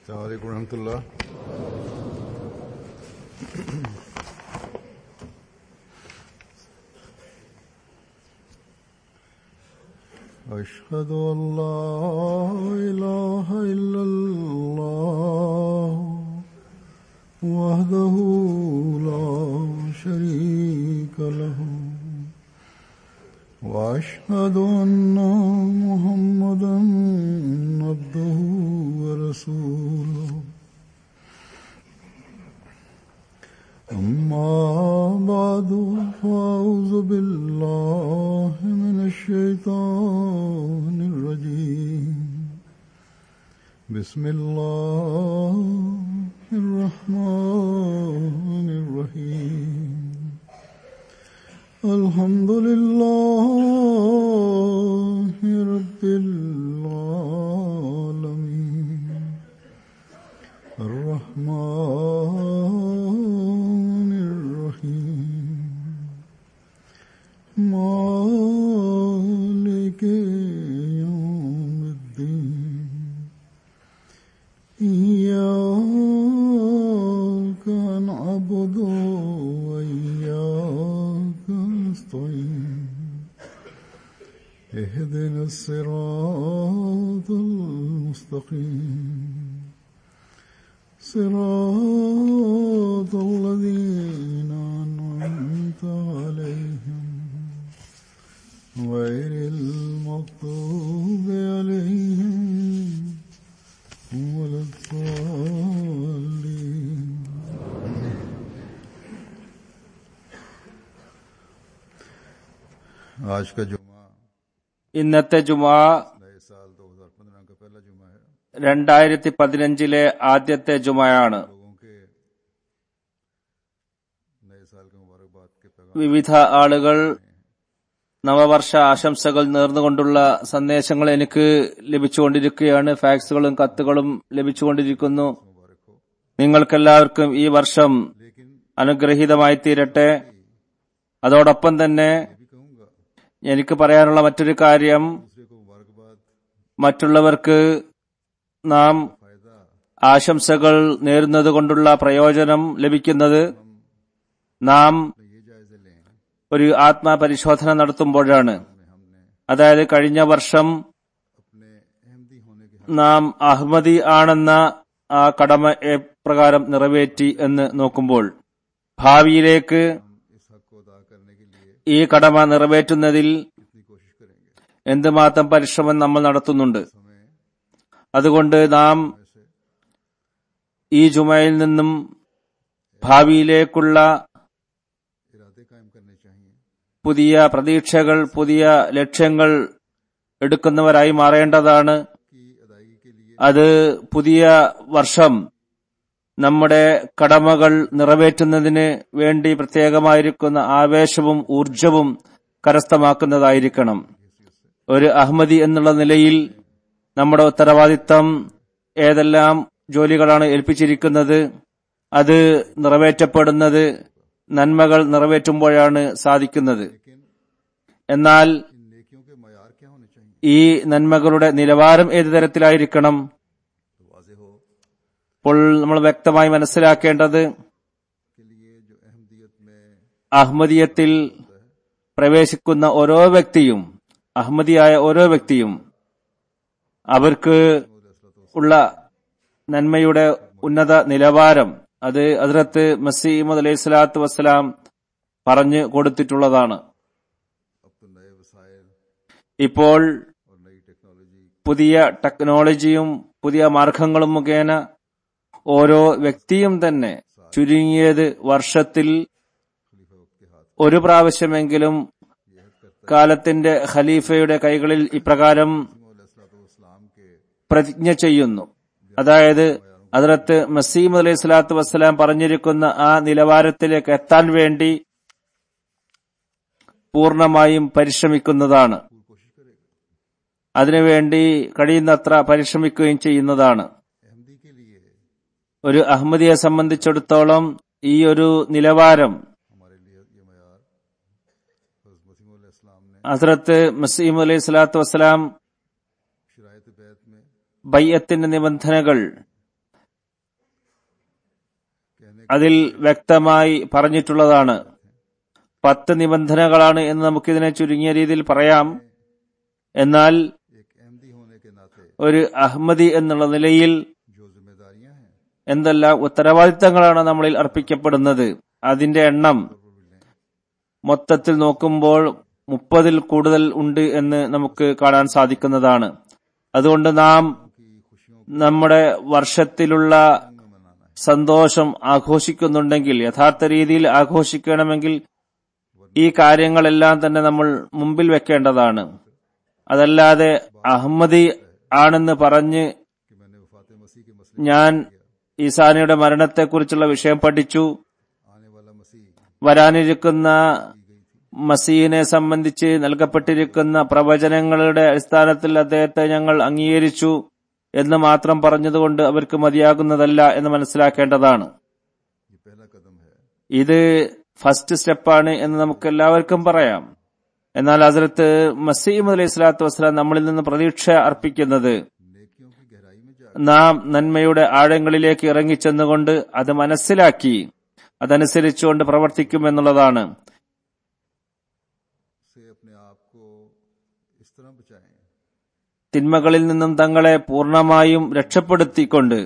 السلام عليكم ورحمة الله أشهد أن لا إله إلا الله وحده لا شريك له وأشهد أن محمدا عبده ورسوله أما بعد فأعوذ بالله من الشيطان الرجيم بسم الله الرحمن الرحيم الحمد لله رب العالمين الرحمن الرحيم مالك يوم الدين إياك نعبد وإياك نستعين اهدنا الصراط المستقيم صراط الذين أنعمت عليهم غير المغضوب عليهم ولا الضالين आज का जुमा ഇന്നത്തെ ജുമാ नए साल 2015 का पहला जुमा है രണ്ടായിരത്തി പതിനഞ്ചിലെ ആദ്യത്തെ ജുമയാണ് लोगों के नए साल के मुबारकबाद के पैगाम വിവിധ ആളുകൾ നവവർഷ ആശംസകൾ നേർന്നുകൊണ്ടുള്ള സന്ദേശങ്ങൾ എനിക്ക് ലഭിച്ചുകൊണ്ടിരിക്കുകയാണ് ഫാക്സുകളും കത്തുകളും ലഭിച്ചുകൊണ്ടിരിക്കുന്നു मुबारक हो നിങ്ങൾക്കെല്ലാവർക്കും ഈ വർഷം लेकिन അനുഗ്രഹീതമായി തീരട്ടെ അതോടൊപ്പം തന്നെ ये भी कहूंगा എനിക്ക് പറയാനുള്ള മറ്റൊരു കാര്യം दूसरे को मुबारकबाद മറ്റുള്ളവർക്ക് നാം फायदा ആശംസകൾ നേരുന്നത് കൊണ്ടുള്ള പ്രയോജനം ലഭിക്കുന്നത് നാം तो ये जायजे लें ഒരു ആത്മപരിശോധന നടത്തുമ്പോഴാണ് में हमने അതായത് കഴിഞ്ഞ വർഷം अपने अहमदी होने के നാം അഹമ്മദി ആണെന്ന ആ കടമ എപ്രകാരം നിറവേറ്റി എന്ന് നോക്കുമ്പോൾ ഭാവിയിലേക്ക് हम इस हक को अदा करने के लिए ഈ കടമ നിറവേറ്റുന്നതിൽ कितनी कोशिश करेंगे എന്തുമാത്രം പരിശ്രമം നമ്മൾ നടത്തുന്നുണ്ട് समय അതുകൊണ്ട് നാം से ഈ ജുമയിൽ നിന്നും ഭാവിയിലേക്കുള്ള इरादे कायम करने चाहिए പുതിയ പ്രതീക്ഷകൾ പുതിയ ലക്ഷ്യങ്ങൾ എടുക്കുന്നവരായി മാറേണ്ടതാണ് की अदायगी के लिए അത് പുതിയ വർഷം നമ്മുടെ കടമകൾ നിറവേറ്റുന്നതിന് വേണ്ടി പ്രത്യേകമായിരിക്കുന്ന ആവേശവും ഊർജവും കരസ്ഥമാക്കുന്നതായിരിക്കണം ഒരു അഹമ്മദി എന്നുള്ള നിലയിൽ നമ്മുടെ ഉത്തരവാദിത്തം ഏതെല്ലാം ജോലികളാണ് ഏൽപ്പിച്ചിരിക്കുന്നത് അത് നിറവേറ്റപ്പെടുന്നത് നന്മകൾ നിറവേറ്റുമ്പോഴാണ് സാധിക്കുന്നത് लेकिन എന്നാൽ इन नेकियों के मैार क्या होने चाहिए ഈ നന്മകളുടെ നിലവാരം ഏത് തരത്തിലായിരിക്കണം तो वाजे हो അപ്പോൾ നമ്മൾ വ്യക്തമായി മനസ്സിലാക്കേണ്ടത് के लिए जो अहमदियत में അഹമ്മദിയത്തിൽ പ്രവേശിക്കുന്ന ഓരോ വ്യക്തിയും അഹമ്മദിയായ ഓരോ വ്യക്തിയും അവർക്ക് ഉള്ള നന്മയുടെ ഉന്നത നിലവാരം അത് അതിർത്ത് മസീമദ് അലൈഹി സ്വലാത്തു വസ്സലാം പറഞ്ഞു കൊടുത്തിട്ടുള്ളതാണ് अब तो नए वसाइल ഇപ്പോൾ और नई टेक्नोलॉजी പുതിയ ടെക്നോളജിയും പുതിയ മാർഗങ്ങളും മുഖേന ഓരോ വ്യക്തിയും തന്നെ ചുരുങ്ങിയത് വർഷത്തിൽ खलीफा वक्त के हाथ ഒരു പ്രാവശ്യമെങ്കിലും കാലത്തിന്റെ ഖലീഫയുടെ കൈകളിൽ ഇപ്രകാരം इस्लाम के പ്രതിജ്ഞ ചെയ്യുന്നു അതായത് അതിർത്ത് മസീം അലൈഹി സ്വലാത്തു വസ്സലാം പറഞ്ഞിരിക്കുന്ന ആ നിലവാരത്തിലേക്ക് എത്താൻ വേണ്ടി പൂർണമായും പരിശ്രമിക്കുന്നതാണ് कोशिश करेगा അതിനുവേണ്ടി കഴിയുന്നത്ര പരിശ്രമിക്കുകയും ചെയ്യുന്നതാണ് अहमदी के लिए ഒരു അഹമ്മദിയെ സംബന്ധിച്ചിടത്തോളം ഈ ഒരു നിലവാരം हमारे लिए ये मैार हज़रत मसीह इस्लाम ने ഹസ്രത്ത് മസീം അലൈഹി സ്വലാത്തു വസ്സലാം शरायत बैत में ബയ്യത്തിന്റെ നിബന്ധനകൾ അതിൽ വ്യക്തമായി പറഞ്ഞിട്ടുള്ളതാണ് പത്ത് നിബന്ധനകളാണ് എന്ന് നമുക്കിതിനെ ചുരുങ്ങിയ രീതിയിൽ പറയാം എന്നാൽ एक अहमदी होने के नाते ഒരു അഹമ്മദി എന്നുള്ള നിലയിൽ जो जिम्मेदारियां हैं എന്തെല്ലാം ഉത്തരവാദിത്തങ്ങളാണ് നമ്മളിൽ അർപ്പിക്കപ്പെടുന്നത് അതിന്റെ എണ്ണം മൊത്തത്തിൽ നോക്കുമ്പോൾ മുപ്പതിൽ കൂടുതൽ ഉണ്ട് എന്ന് നമുക്ക് കാണാൻ സാധിക്കുന്നതാണ് അതുകൊണ്ട് നാം നമ്മുടെ വർഷത്തിലുള്ള സന്തോഷം ആഘോഷിക്കുന്നുണ്ടെങ്കിൽ യഥാർത്ഥ രീതിയിൽ ആഘോഷിക്കണമെങ്കിൽ ഈ കാര്യങ്ങളെല്ലാം തന്നെ നമ്മൾ മുമ്പിൽ വെക്കേണ്ടതാണ് അതല്ലാതെ അഹമ്മദി ആണെന്ന് പറഞ്ഞ് कि मैंने वफात मसीह के मसले ഞാൻ ഈസാനിയുടെ മരണത്തെക്കുറിച്ചുള്ള വിഷയം പഠിച്ചു आने वाला मसीह വരാനിരിക്കുന്ന മസീനെ സംബന്ധിച്ച് നൽകപ്പെട്ടിരിക്കുന്ന പ്രവചനങ്ങളുടെ അടിസ്ഥാനത്തിൽ അദ്ദേഹത്തെ ഞങ്ങൾ അംഗീകരിച്ചു എന്ന് മാത്രം പറഞ്ഞതുകൊണ്ട് അവർക്ക് മതിയാകുന്നതല്ല എന്ന് മനസ്സിലാക്കേണ്ടതാണ് ये पहला कदम है ഇത് ഫസ്റ്റ് സ്റ്റെപ്പാണ് എന്ന് നമുക്ക് എല്ലാവർക്കും പറയാം എന്നാൽ ഹസരത്ത് മസീം അലൈഹി സ്വലാത്തു വസ്സലാം നമ്മളിൽ നിന്ന് പ്രതീക്ഷ അർപ്പിക്കുന്നത് नेकियों की गहराई में जा നാം നന്മയുടെ ആഴങ്ങളിലേക്ക് ഇറങ്ങിച്ചെന്നുകൊണ്ട് അത് മനസ്സിലാക്കി അതനുസരിച്ചുകൊണ്ട് പ്രവർത്തിക്കുമെന്നുള്ളതാണ് से अपने आप को इस तरह बचाएं തിന്മകളിൽ നിന്നും തങ്ങളെ പൂർണ്ണമായും രക്ഷപ്പെടുത്തിക്കൊണ്ട്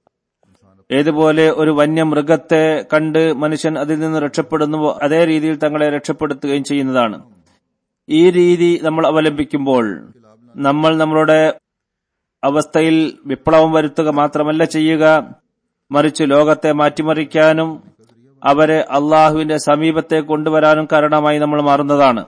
ഏതുപോലെ ഒരു വന്യമൃഗത്തെ കണ്ട് മനുഷ്യൻ അതിൽ നിന്ന് രക്ഷപ്പെടുന്നുവോ അതേ രീതിയിൽ തങ്ങളെ രക്ഷപ്പെടുത്തുകയും ചെയ്യുന്നതാണ് ഈ രീതി നമ്മൾ അവലംബിക്കുമ്പോൾ നമ്മൾ നമ്മളുടെ അവസ്ഥയിൽ വിപ്ലവം വരുത്തുക മാത്രമല്ല ചെയ്യുക മറിച്ച് ലോകത്തെ മാറ്റിമറിക്കാനും അവരെ അള്ളാഹുവിന്റെ സമീപത്തെ കൊണ്ടുവരാനും കാരണമായി നമ്മൾ മാറുന്നതാണ്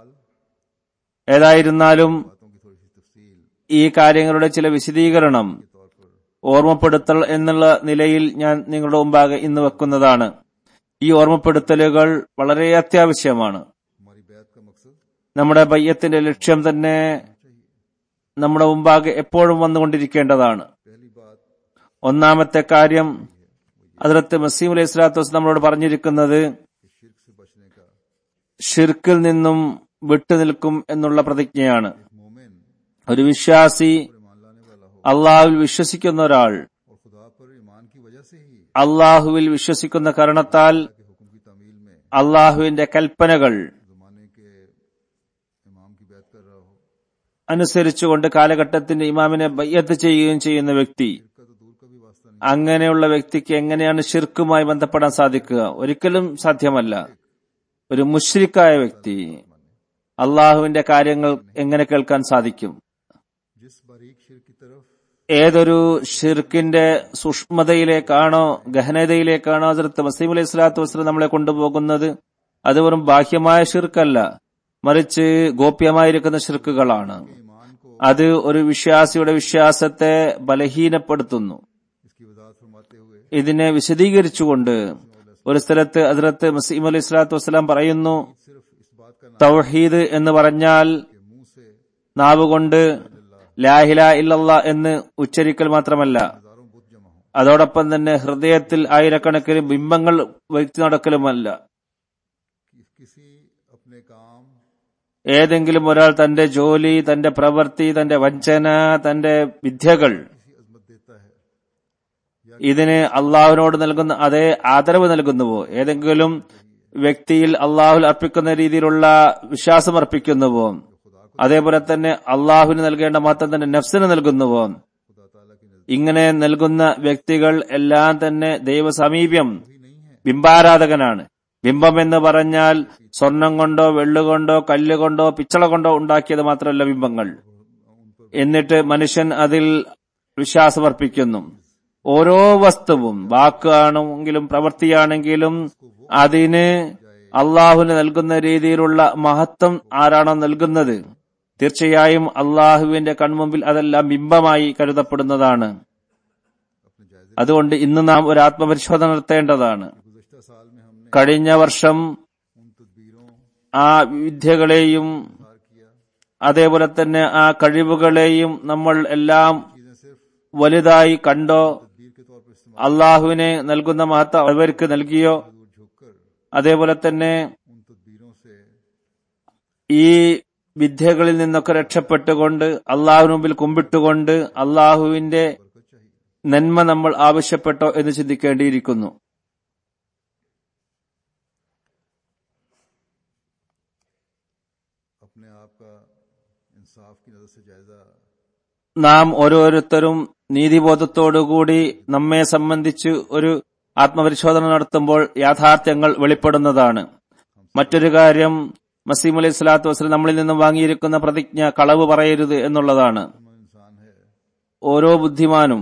ഏതായിരുന്നാലും बातों की थोड़ी सी तफसील ഈ കാര്യങ്ങളുടെ ചില വിശദീകരണം तौर पर ഓർമ്മപ്പെടുത്തൽ എന്നുള്ള നിലയിൽ ഞാൻ നിങ്ങളുടെ മുമ്പാകെ ഇന്ന് വെക്കുന്നതാണ് ഈ ഓർമ്മപ്പെടുത്തലുകൾ വളരെ അത്യാവശ്യമാണ് हमारी बैत का मकसद നമ്മുടെ ബയ്യത്തിന്റെ ലക്ഷ്യം തന്നെ നമ്മുടെ മുമ്പാകെ എപ്പോഴും വന്നുകൊണ്ടിരിക്കേണ്ടതാണ് पहली बात ഒന്നാമത്തെ കാര്യം അതിർത്ത് മസീം അലൈഹി സ്വലാത്തു വസ്സലാം നമ്മളോട് പറഞ്ഞിരിക്കുന്നത് कि शिरक से बचने का ഷിർക്കിൽ നിന്നും വിട്ടുനിൽക്കും എന്നുള്ള പ്രതിജ്ഞയാണ് मोमिन ഒരു വിശ്വാസി पर ईमान लाने वाला हो അള്ളാഹുവിൽ വിശ്വസിക്കുന്ന ഒരാൾ और खुदा पर ईमान की वजह से ही അള്ളാഹുവിൽ വിശ്വസിക്കുന്ന കാരണത്താൽ के हुक्म की तमील में അള്ളാഹുവിന്റെ കൽപ്പനകൾ जमाने के इमाम की बैत कर रहा हो അനുസരിച്ചുകൊണ്ട് കാലഘട്ടത്തിന്റെ ഇമാമിനെ ബയ്യത്ത് ചെയ്യുകയും ചെയ്യുന്ന വ്യക്തി का तो दूर का भी वास्ता नहीं അങ്ങനെയുള്ള വ്യക്തിക്ക് എങ്ങനെയാണ് ഷിർക്കുമായി ബന്ധപ്പെടാൻ സാധിക്കുക ഒരിക്കലും സാധ്യമല്ല ഒരു മുഷ്രിക്കായ വ്യക്തി അള്ളാഹുവിന്റെ കാര്യങ്ങൾ എങ്ങനെ കേൾക്കാൻ സാധിക്കും जिस बारीक शिर की तरफ ഏതൊരു ഷിർക്കിന്റെ സൂക്ഷ്മതയിലേക്കാണോ ഗഹനതയിലേക്കാണോ ഹസ്രത്ത് മസീം അലൈഹി സ്വലാത്തു വസ്ലം നമ്മളെ കൊണ്ടുപോകുന്നത് അത് വെറും ബാഹ്യമായ ഷിർക്കല്ല മറിച്ച് ഗോപ്യമായിരിക്കുന്ന ഷിർക്കുകളാണ് ईमान को അത് ഒരു വിശ്വാസിയുടെ വിശ്വാസത്തെ ബലഹീനപ്പെടുത്തുന്നു इसकी वजाहत फरमाते हुए ഇതിനെ വിശദീകരിച്ചുകൊണ്ട് ഒരു സ്ഥലത്ത് ഹസ്രത്ത് മസീം അലൈഹി സ്വലാത്തു വസ്സലാം പറയുന്നു सिर्फ इस बात का नाम തൗഹീദ് എന്ന് പറഞ്ഞാൽ के मुंह से നാവ് കൊണ്ട് ലാഹില ഇല്ലല്ല എന്ന് ഉച്ചരിക്കൽ മാത്രമല്ല हजारों बुत जमा हो അതോടൊപ്പം തന്നെ ഹൃദയത്തിൽ ആയിരക്കണക്കിന് ബിംബങ്ങൾ വ്യക്തി നടക്കലുമല്ല कि किसी अपने काम ഏതെങ്കിലും ഒരാൾ തന്റെ ജോലി തന്റെ പ്രവൃത്തി തന്റെ വഞ്ചന തന്റെ വിദ്യകൾ किसी अजमत देता है ഇതിന് അള്ളാഹുവിനോട് നൽകുന്ന അതേ ആദരവ് നൽകുന്നുവോ ഏതെങ്കിലും വ്യക്തിയിൽ അള്ളാഹുൽ അർപ്പിക്കുന്ന രീതിയിലുള്ള വിശ്വാസം അർപ്പിക്കുന്നുവോ അതേപോലെ തന്നെ അള്ളാഹുവിന് നൽകേണ്ട മാത്രം തന്നെ നഫ്സിന് നൽകുന്നുവോ खुदा ताला की नजर ഇങ്ങനെ നൽകുന്ന വ്യക്തികൾ എല്ലാം തന്നെ ദൈവസമീപ്യം ही नहीं है ബിംബാരാധകനാണ് ബിംബം എന്ന് പറഞ്ഞാൽ സ്വർണം കൊണ്ടോ വെള്ളുകൊണ്ടോ കല്ലുകൊണ്ടോ പിച്ചള കൊണ്ടോ ഉണ്ടാക്കിയത് മാത്രമല്ല ബിംബങ്ങൾ എന്നിട്ട് മനുഷ്യൻ അതിൽ വിശ്വാസമർപ്പിക്കുന്നു ഓരോ വസ്തുവും വാക്കാണെങ്കിലും പ്രവൃത്തിയാണെങ്കിലും അതിന് അള്ളാഹുവിന് നൽകുന്ന രീതിയിലുള്ള മഹത്വം ആരാണോ നൽകുന്നത് തീർച്ചയായും അള്ളാഹുവിന്റെ കൺമുമ്പിൽ അതെല്ലാം ബിംബമായി കരുതപ്പെടുന്നതാണ് अपने जायजे അതുകൊണ്ട് ഇന്ന് നാം ഒരു ആത്മപരിശോധന നടത്തേണ്ടതാണ് गुजश्ता साल में हमने കഴിഞ്ഞ വർഷം उन तदबीरों ആ വിദ്യകളെയും इजहार किया അതേപോലെ തന്നെ ആ കഴിവുകളെയും നമ്മൾ എല്ലാം चीजें सिर्फ വലുതായി കണ്ടോ तदबीर के तौर पर इस्तेमाल അള്ളാഹുവിനെ നൽകുന്ന മഹത്വം അവർക്ക് നൽകിയോ दूर झुककर അതേപോലെ തന്നെ उन तदबीरों से ഈ വിദ്യകളിൽ നിന്നൊക്കെ രക്ഷപ്പെട്ടുകൊണ്ട് അള്ളാഹുവിന് മുമ്പിൽ കുമ്പിട്ടുകൊണ്ട് അള്ളാഹുവിന്റെ बरकत चाहिए നന്മ നമ്മൾ ആവശ്യപ്പെട്ടോ എന്ന് ചിന്തിക്കേണ്ടിയിരിക്കുന്നു अपने आप का इंसाफ की नजर से जायजा നാം ഓരോരുത്തരും നീതിബോധത്തോടുകൂടി നമ്മെ സംബന്ധിച്ച് ഒരു ആത്മപരിശോധന നടത്തുമ്പോൾ യാഥാർത്ഥ്യങ്ങൾ വെളിപ്പെടുന്നതാണ് മറ്റൊരു കാര്യം മസീം അലൈഹി സ്വലാത്തു വസ്ലം നമ്മളിൽ നിന്നും വാങ്ങിയിരിക്കുന്ന പ്രതിജ്ഞ കളവ് പറയരുത് എന്നുള്ളതാണ് मन इंसान है ഓരോ ബുദ്ധിമാനും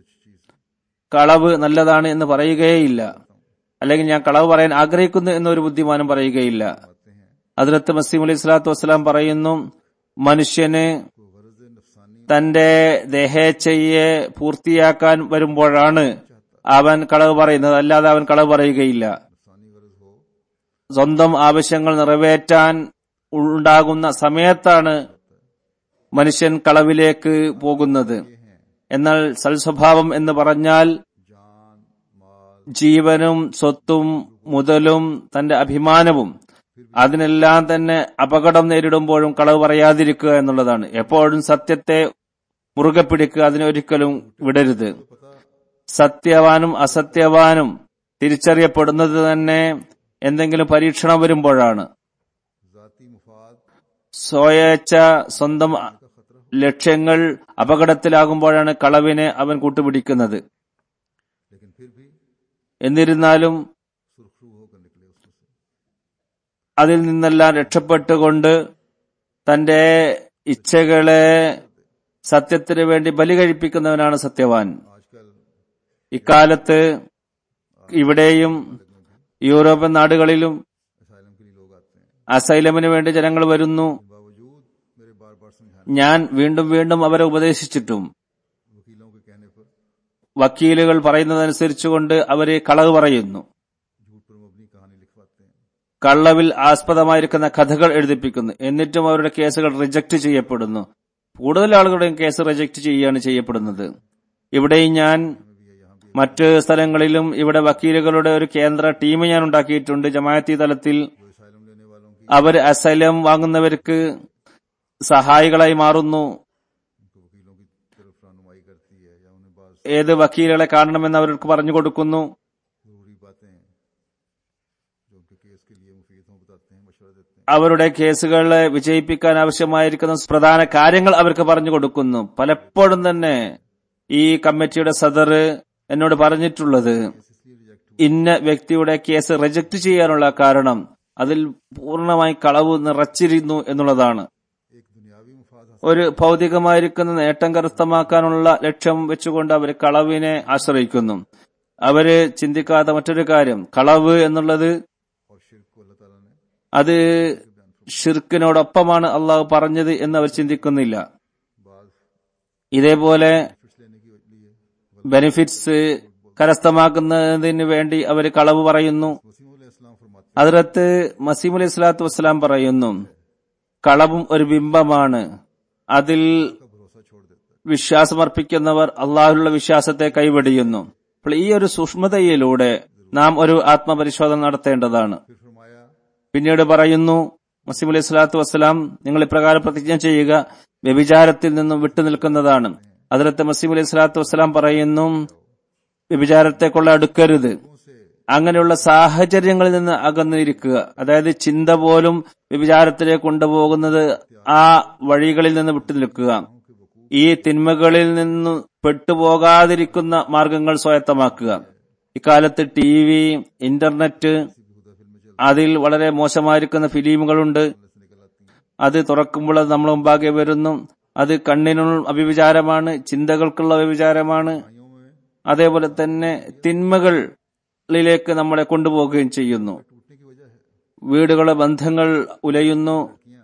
കളവ് നല്ലതാണ് എന്ന് പറയുകയേയില്ല അല്ലെങ്കിൽ ഞാൻ കളവ് പറയാൻ ആഗ്രഹിക്കുന്നു എന്നൊരു ബുദ്ധിമാനും പറയുകയില്ല അതിലത്ത് മസീം അലൈഹി സ്വലാത്തു വസ്സലാം പറയുന്നു മനുഷ്യന് कोई गरज नफसानी തന്റെ ദേഹേച്ഛയെ പൂർത്തിയാക്കാൻ വരുമ്പോഴാണ് അവൻ കളവ് പറയുന്നത് അല്ലാതെ അവൻ കളവ് പറയുകയില്ല नफसानी गरज हो സ്വന്തം ആവശ്യങ്ങൾ നിറവേറ്റാൻ ഉണ്ടാകുന്ന സമയത്താണ് മനുഷ്യൻ കളവിലേക്ക് പോകുന്നത് എന്നാൽ സൽസ്വഭാവം എന്ന് പറഞ്ഞാൽ जान माल ജീവനും സ്വത്തും മുതലും തന്റെ അഭിമാനവും അതിനെല്ലാം തന്നെ അപകടം നേരിടുമ്പോഴും കളവ് പറയാതിരിക്കുക എന്നുള്ളതാണ് എപ്പോഴും സത്യത്തെ മുറുകെ പിടിക്കുക അതിനെ ഒരിക്കലും വിടരുത് സത്യവാനും അസത്യവാനും തിരിച്ചറിയപ്പെടുന്നത് തന്നെ എന്തെങ്കിലും പരീക്ഷണം വരുമ്പോഴാണ് जाती मुफाद സ്വയേച്ഛ സ്വന്തം ലക്ഷ്യങ്ങൾ അപകടത്തിലാകുമ്പോഴാണ് കളവിനെ അവൻ കൂട്ടുപിടിക്കുന്നത് लेकिन फिर भी എന്നിരുന്നാലും सुरखरू होकर निकले उसमें से അതിൽ നിന്നെല്ലാം രക്ഷപ്പെട്ടുകൊണ്ട് തന്റെ ഇച്ഛകളെ സത്യത്തിന് വേണ്ടി ബലി കഴിപ്പിക്കുന്നവനാണ് സത്യവാൻ आजकल ഇക്കാലത്ത് ഇവിടെയും യൂറോപ്യൻ നാടുകളിലും असाइलम के लिए लोग आते हैं അസൈലമിന് വേണ്ടി ജനങ്ങൾ വരുന്നു बावजूद मेरे बार बार समझाने ഞാൻ വീണ്ടും വീണ്ടും അവരെ ഉപദേശിച്ചിട്ടും वकीलों के कहने पर വക്കീലുകൾ പറയുന്നതനുസരിച്ചുകൊണ്ട് അവര് കളവ് പറയുന്നു झूठ पर मबनी कहानी लिखवाते हैं കള്ളവിൽ ആസ്പദമായിരിക്കുന്ന കഥകൾ എഴുതിപ്പിക്കുന്നു എന്നിട്ടും അവരുടെ കേസുകൾ റിജക്ട് ചെയ്യപ്പെടുന്നു കൂടുതൽ ആളുകളുടെയും കേസ് റിജക്ട് ചെയ്യുകയാണ് ചെയ്യപ്പെടുന്നത് ഇവിടെയും ഞാൻ മറ്റ് സ്ഥലങ്ങളിലും ഇവിടെ വക്കീലുകളുടെ ഒരു കേന്ദ്ര ടീം ഞാൻ ഉണ്ടാക്കിയിട്ടുണ്ട് ജമാഅത്തി തലത്തിൽ जो असाइलम लेने वालों की അവർ അസലം വാങ്ങുന്നവർക്ക് സഹായികളായി മാറുന്നു उनको वकीलों की तरफ रहनुमाई करती है या उन्हें बात ഏത് വക്കീലുകളെ കാണണമെന്ന് അവർക്ക് പറഞ്ഞു കൊടുക്കുന്നു जरूरी बातें जो उनके केस के लिए मुफीद हों बताते हैं मशवरा देते हैं അവരുടെ കേസുകളെ വിജയിപ്പിക്കാൻ ആവശ്യമായിരിക്കുന്ന പ്രധാന കാര്യങ്ങൾ അവർക്ക് പറഞ്ഞു കൊടുക്കുന്നു പലപ്പോഴും തന്നെ ഈ കമ്മിറ്റിയുടെ സദർ എന്നോട് പറഞ്ഞിട്ടുള്ളത് इसलिए रिजेक्ट ഇന്ന വ്യക്തിയുടെ കേസ് റിജക്ട് ചെയ്യാനുള്ള കാരണം അതിൽ പൂർണ്ണമായി കളവ് നിറച്ചിരുന്നു എന്നുള്ളതാണ് एक दुनियावी मुफाद ഒരു ഭൗതികമായിരിക്കുന്ന നേട്ടം കരസ്ഥമാക്കാനുള്ള ലക്ഷ്യം വെച്ചുകൊണ്ട് അവർ കളവിനെ ആശ്രയിക്കുന്നു അവര് ചിന്തിക്കാത്ത മറ്റൊരു കാര്യം കളവ് എന്നുള്ളത് और शिरक को अल्लाह ताला ने അത് ഷിർക്കിനോടൊപ്പമാണ് അള്ളാഹു പറഞ്ഞത് എന്ന് അവർ ചിന്തിക്കുന്നില്ല बाद ഇതേപോലെ फिट्स लेने के लिए ബെനിഫിറ്റ്സ് കരസ്ഥമാക്കുന്നതിന് വേണ്ടി അവർ കളവ് പറയുന്നു वसीम इस्लाम फरमाते അതിലത്ത് മസീം അലൈഹി സ്വലാത്തു വസ്സലാം പറയുന്നു കളവും ഒരു ബിംബമാണ് അതിൽ हैं का भरोसा छोड़ देता है വിശ്വാസമർപ്പിക്കുന്നവർ അള്ളാഹുലുള്ള വിശ്വാസത്തെ കൈവെടിയുന്നു അപ്പോൾ ഈ ഒരു സൂക്ഷ്മതയിലൂടെ നാം ഒരു ആത്മപരിശോധന നടത്തേണ്ടതാണ് फिर फरमाया പിന്നീട് പറയുന്നു മസീം അലൈഹി സ്വലാത്തു വസ്സലാം നിങ്ങൾ ഇപ്രകാരം പ്രതിജ്ഞ ചെയ്യുക വ്യഭിചാരത്തിൽ നിന്നും വിട്ടുനിൽക്കുന്നതാണ് അതിലത്തെ മസീം അലൈഹി സ്വലാത്തു വസ്സലാം പറയുന്നു വ്യഭിചാരത്തെ കൊള്ള അടുക്കരുത് അങ്ങനെയുള്ള സാഹചര്യങ്ങളിൽ നിന്ന് അകന്നിരിക്കുക അതായത് ചിന്ത പോലും വ്യഭിചാരത്തിലേക്ക് കൊണ്ടുപോകുന്നത് ആ വഴികളിൽ നിന്ന് വിട്ടുനിൽക്കുക ഈ തിന്മകളിൽ നിന്ന് പെട്ടുപോകാതിരിക്കുന്ന മാർഗങ്ങൾ സ്വായത്തമാക്കുക ഇക്കാലത്ത് ടി വി ഇന്റർനെറ്റ് അതിൽ വളരെ മോശമായിരിക്കുന്ന ഫിലിമുകളുണ്ട് അത് തുറക്കുമ്പോൾ അത് നമ്മളെ മുമ്പാകെ വരുന്നു അത് കണ്ണിനുള്ള അഭിവിചാരമാണ് ചിന്തകൾക്കുള്ള വ്യഭിചാരമാണ് അതേപോലെ തന്നെ തിന്മകളിലേക്ക് നമ്മളെ കൊണ്ടുപോവുകയും ചെയ്യുന്നു टूटने की वजह है വീടുകളെ ബന്ധങ്ങൾ ഉലയുന്നു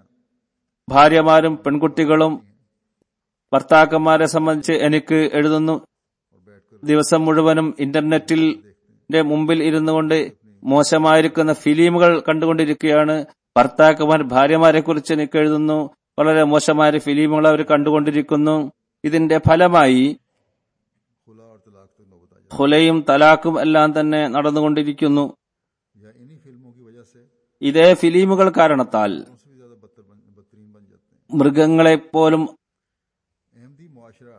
ഭാര്യമാരും പെൺകുട്ടികളും ഭർത്താക്കന്മാരെ സംബന്ധിച്ച് എനിക്ക് എഴുതുന്നു ദിവസം മുഴുവനും ഇന്റർനെറ്റിൽ ന്റെ മുമ്പിൽ ഇരുന്നു കൊണ്ട് മോശമായിരിക്കുന്ന ഫിലിമുകൾ കണ്ടുകൊണ്ടിരിക്കുകയാണ് ഭർത്താക്കന്മാർ ഭാര്യമാരെ കുറിച്ച് എനിക്ക് എഴുതുന്നു വളരെ മോശമായ ഫിലിമുകൾ അവർ കണ്ടുകൊണ്ടിരിക്കുന്നു ഇതിന്റെ ഫലമായി खुला और तलाक तक नौबत आ जाए ഹുലയും തലാഖും എല്ലാം തന്നെ നടന്നുകൊണ്ടിരിക്കുന്നു या इन्हीं फिल्मों की वजह से ഇതേ ഫിലിമുകൾ കാരണത്താൽ उनसे भी ज्यादा बदतर बन, बदतरीन बन जाते हैं മൃഗങ്ങളെ പോലും अहमदी मुआशरा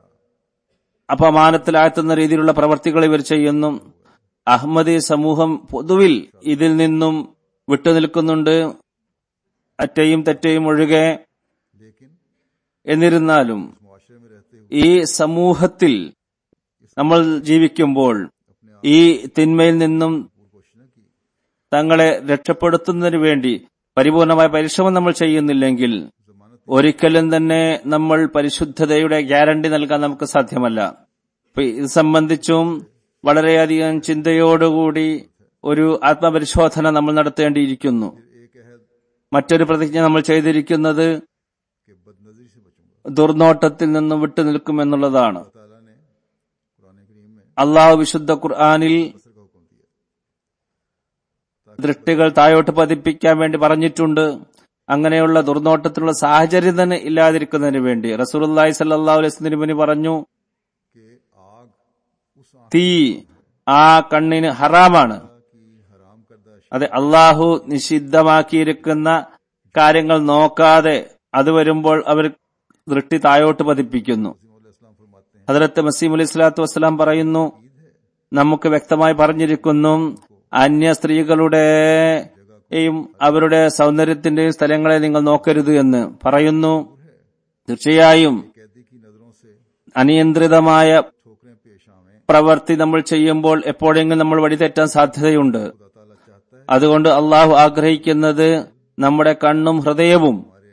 അപമാനത്തിലാഴ്ത്തുന്ന രീതിയിലുള്ള പ്രവർത്തികൾ ഇവർ ചെയ്യുന്നു അഹമ്മദി സമൂഹം പൊതുവിൽ ഇതിൽ നിന്നും വിട്ടുനിൽക്കുന്നുണ്ട് അറ്റയും തെറ്റയും ഒഴികെ लेकिन എന്നിരുന്നാലും मुआशरे में रहते हुए ഈ സമൂഹത്തിൽ നമ്മൾ ജീവിക്കുമ്പോൾ ഈ തിന്മയിൽ നിന്നും पूरी कोशिश न की തങ്ങളെ രക്ഷപ്പെടുത്തുന്നതിന് വേണ്ടി പരിപൂർണമായ പരിശ്രമം നമ്മൾ ചെയ്യുന്നില്ലെങ്കിൽ जमानत ഒരിക്കലും തന്നെ നമ്മൾ പരിശുദ്ധതയുടെ ഗ്യാരണ്ടി നൽകാൻ നമുക്ക് സാധ്യമല്ല അപ്പൊ ഇത് സംബന്ധിച്ചും വളരെയധികം ചിന്തയോടുകൂടി ഒരു ആത്മപരിശോധന നമ്മൾ നടത്തേണ്ടിയിരിക്കുന്നു एक अहद മറ്റൊരു പ്രതിജ്ഞ നമ്മൾ ചെയ്തിരിക്കുന്നത് के बदनजरी से बचूंगा ദുർനോട്ടത്തിൽ നിന്നും വിട്ടു നിൽക്കുമെന്നുള്ളതാണ് अल्लाह ताला ने कुरान करीम में അള്ളാഹു വിശുദ്ധ ഖുർആാനിൽ असर का हुक्म दिया ദൃഷ്ടികൾ താഴോട്ട് പതിപ്പിക്കാൻ വേണ്ടി പറഞ്ഞിട്ടുണ്ട് അങ്ങനെയുള്ള ദുർനോട്ടത്തിലുള്ള സാഹചര്യം തന്നെ ഇല്ലാതിരിക്കുന്നതിന് വേണ്ടി റസൂലുള്ളാഹി സല്ലല്ലാഹു അലൈഹി വസല്ലം തിരുമേനി പറഞ്ഞു कि आग उस आंख തീ ആ കണ്ണിന് ഹറാമാണ് की हराम करदा അതെ അള്ളാഹു നിഷിദ്ധമാക്കിയിരിക്കുന്ന കാര്യങ്ങൾ നോക്കാതെ അത് വരുമ്പോൾ അവർ ദൃഷ്ടി താഴോട്ട് പതിപ്പിക്കുന്നു इस्लाम फरमाते हैं ഹജറത്ത് മസീം അലൈഹി സ്വലാത്തു വസ്സലാം പറയുന്നു നമുക്ക് വ്യക്തമായി പറഞ്ഞിരിക്കുന്നു അന്യ സ്ത്രീകളുടെയും അവരുടെ സൗന്ദര്യത്തിന്റെയും സ്ഥലങ്ങളെ നിങ്ങൾ നോക്കരുത് എന്ന് പറയുന്നു തീർച്ചയായും कैदी की नजरों से അനിയന്ത്രിതമായ ठोकरें पेश आवे പ്രവൃത്തി നമ്മൾ ചെയ്യുമ്പോൾ എപ്പോഴെങ്കിലും നമ്മൾ വഴിതെറ്റാൻ സാധ്യതയുണ്ട് खुदा ताला चाहता है അതുകൊണ്ട് അള്ളാഹു ആഗ്രഹിക്കുന്നത് നമ്മുടെ കണ്ണും ഹൃദയവും हमारे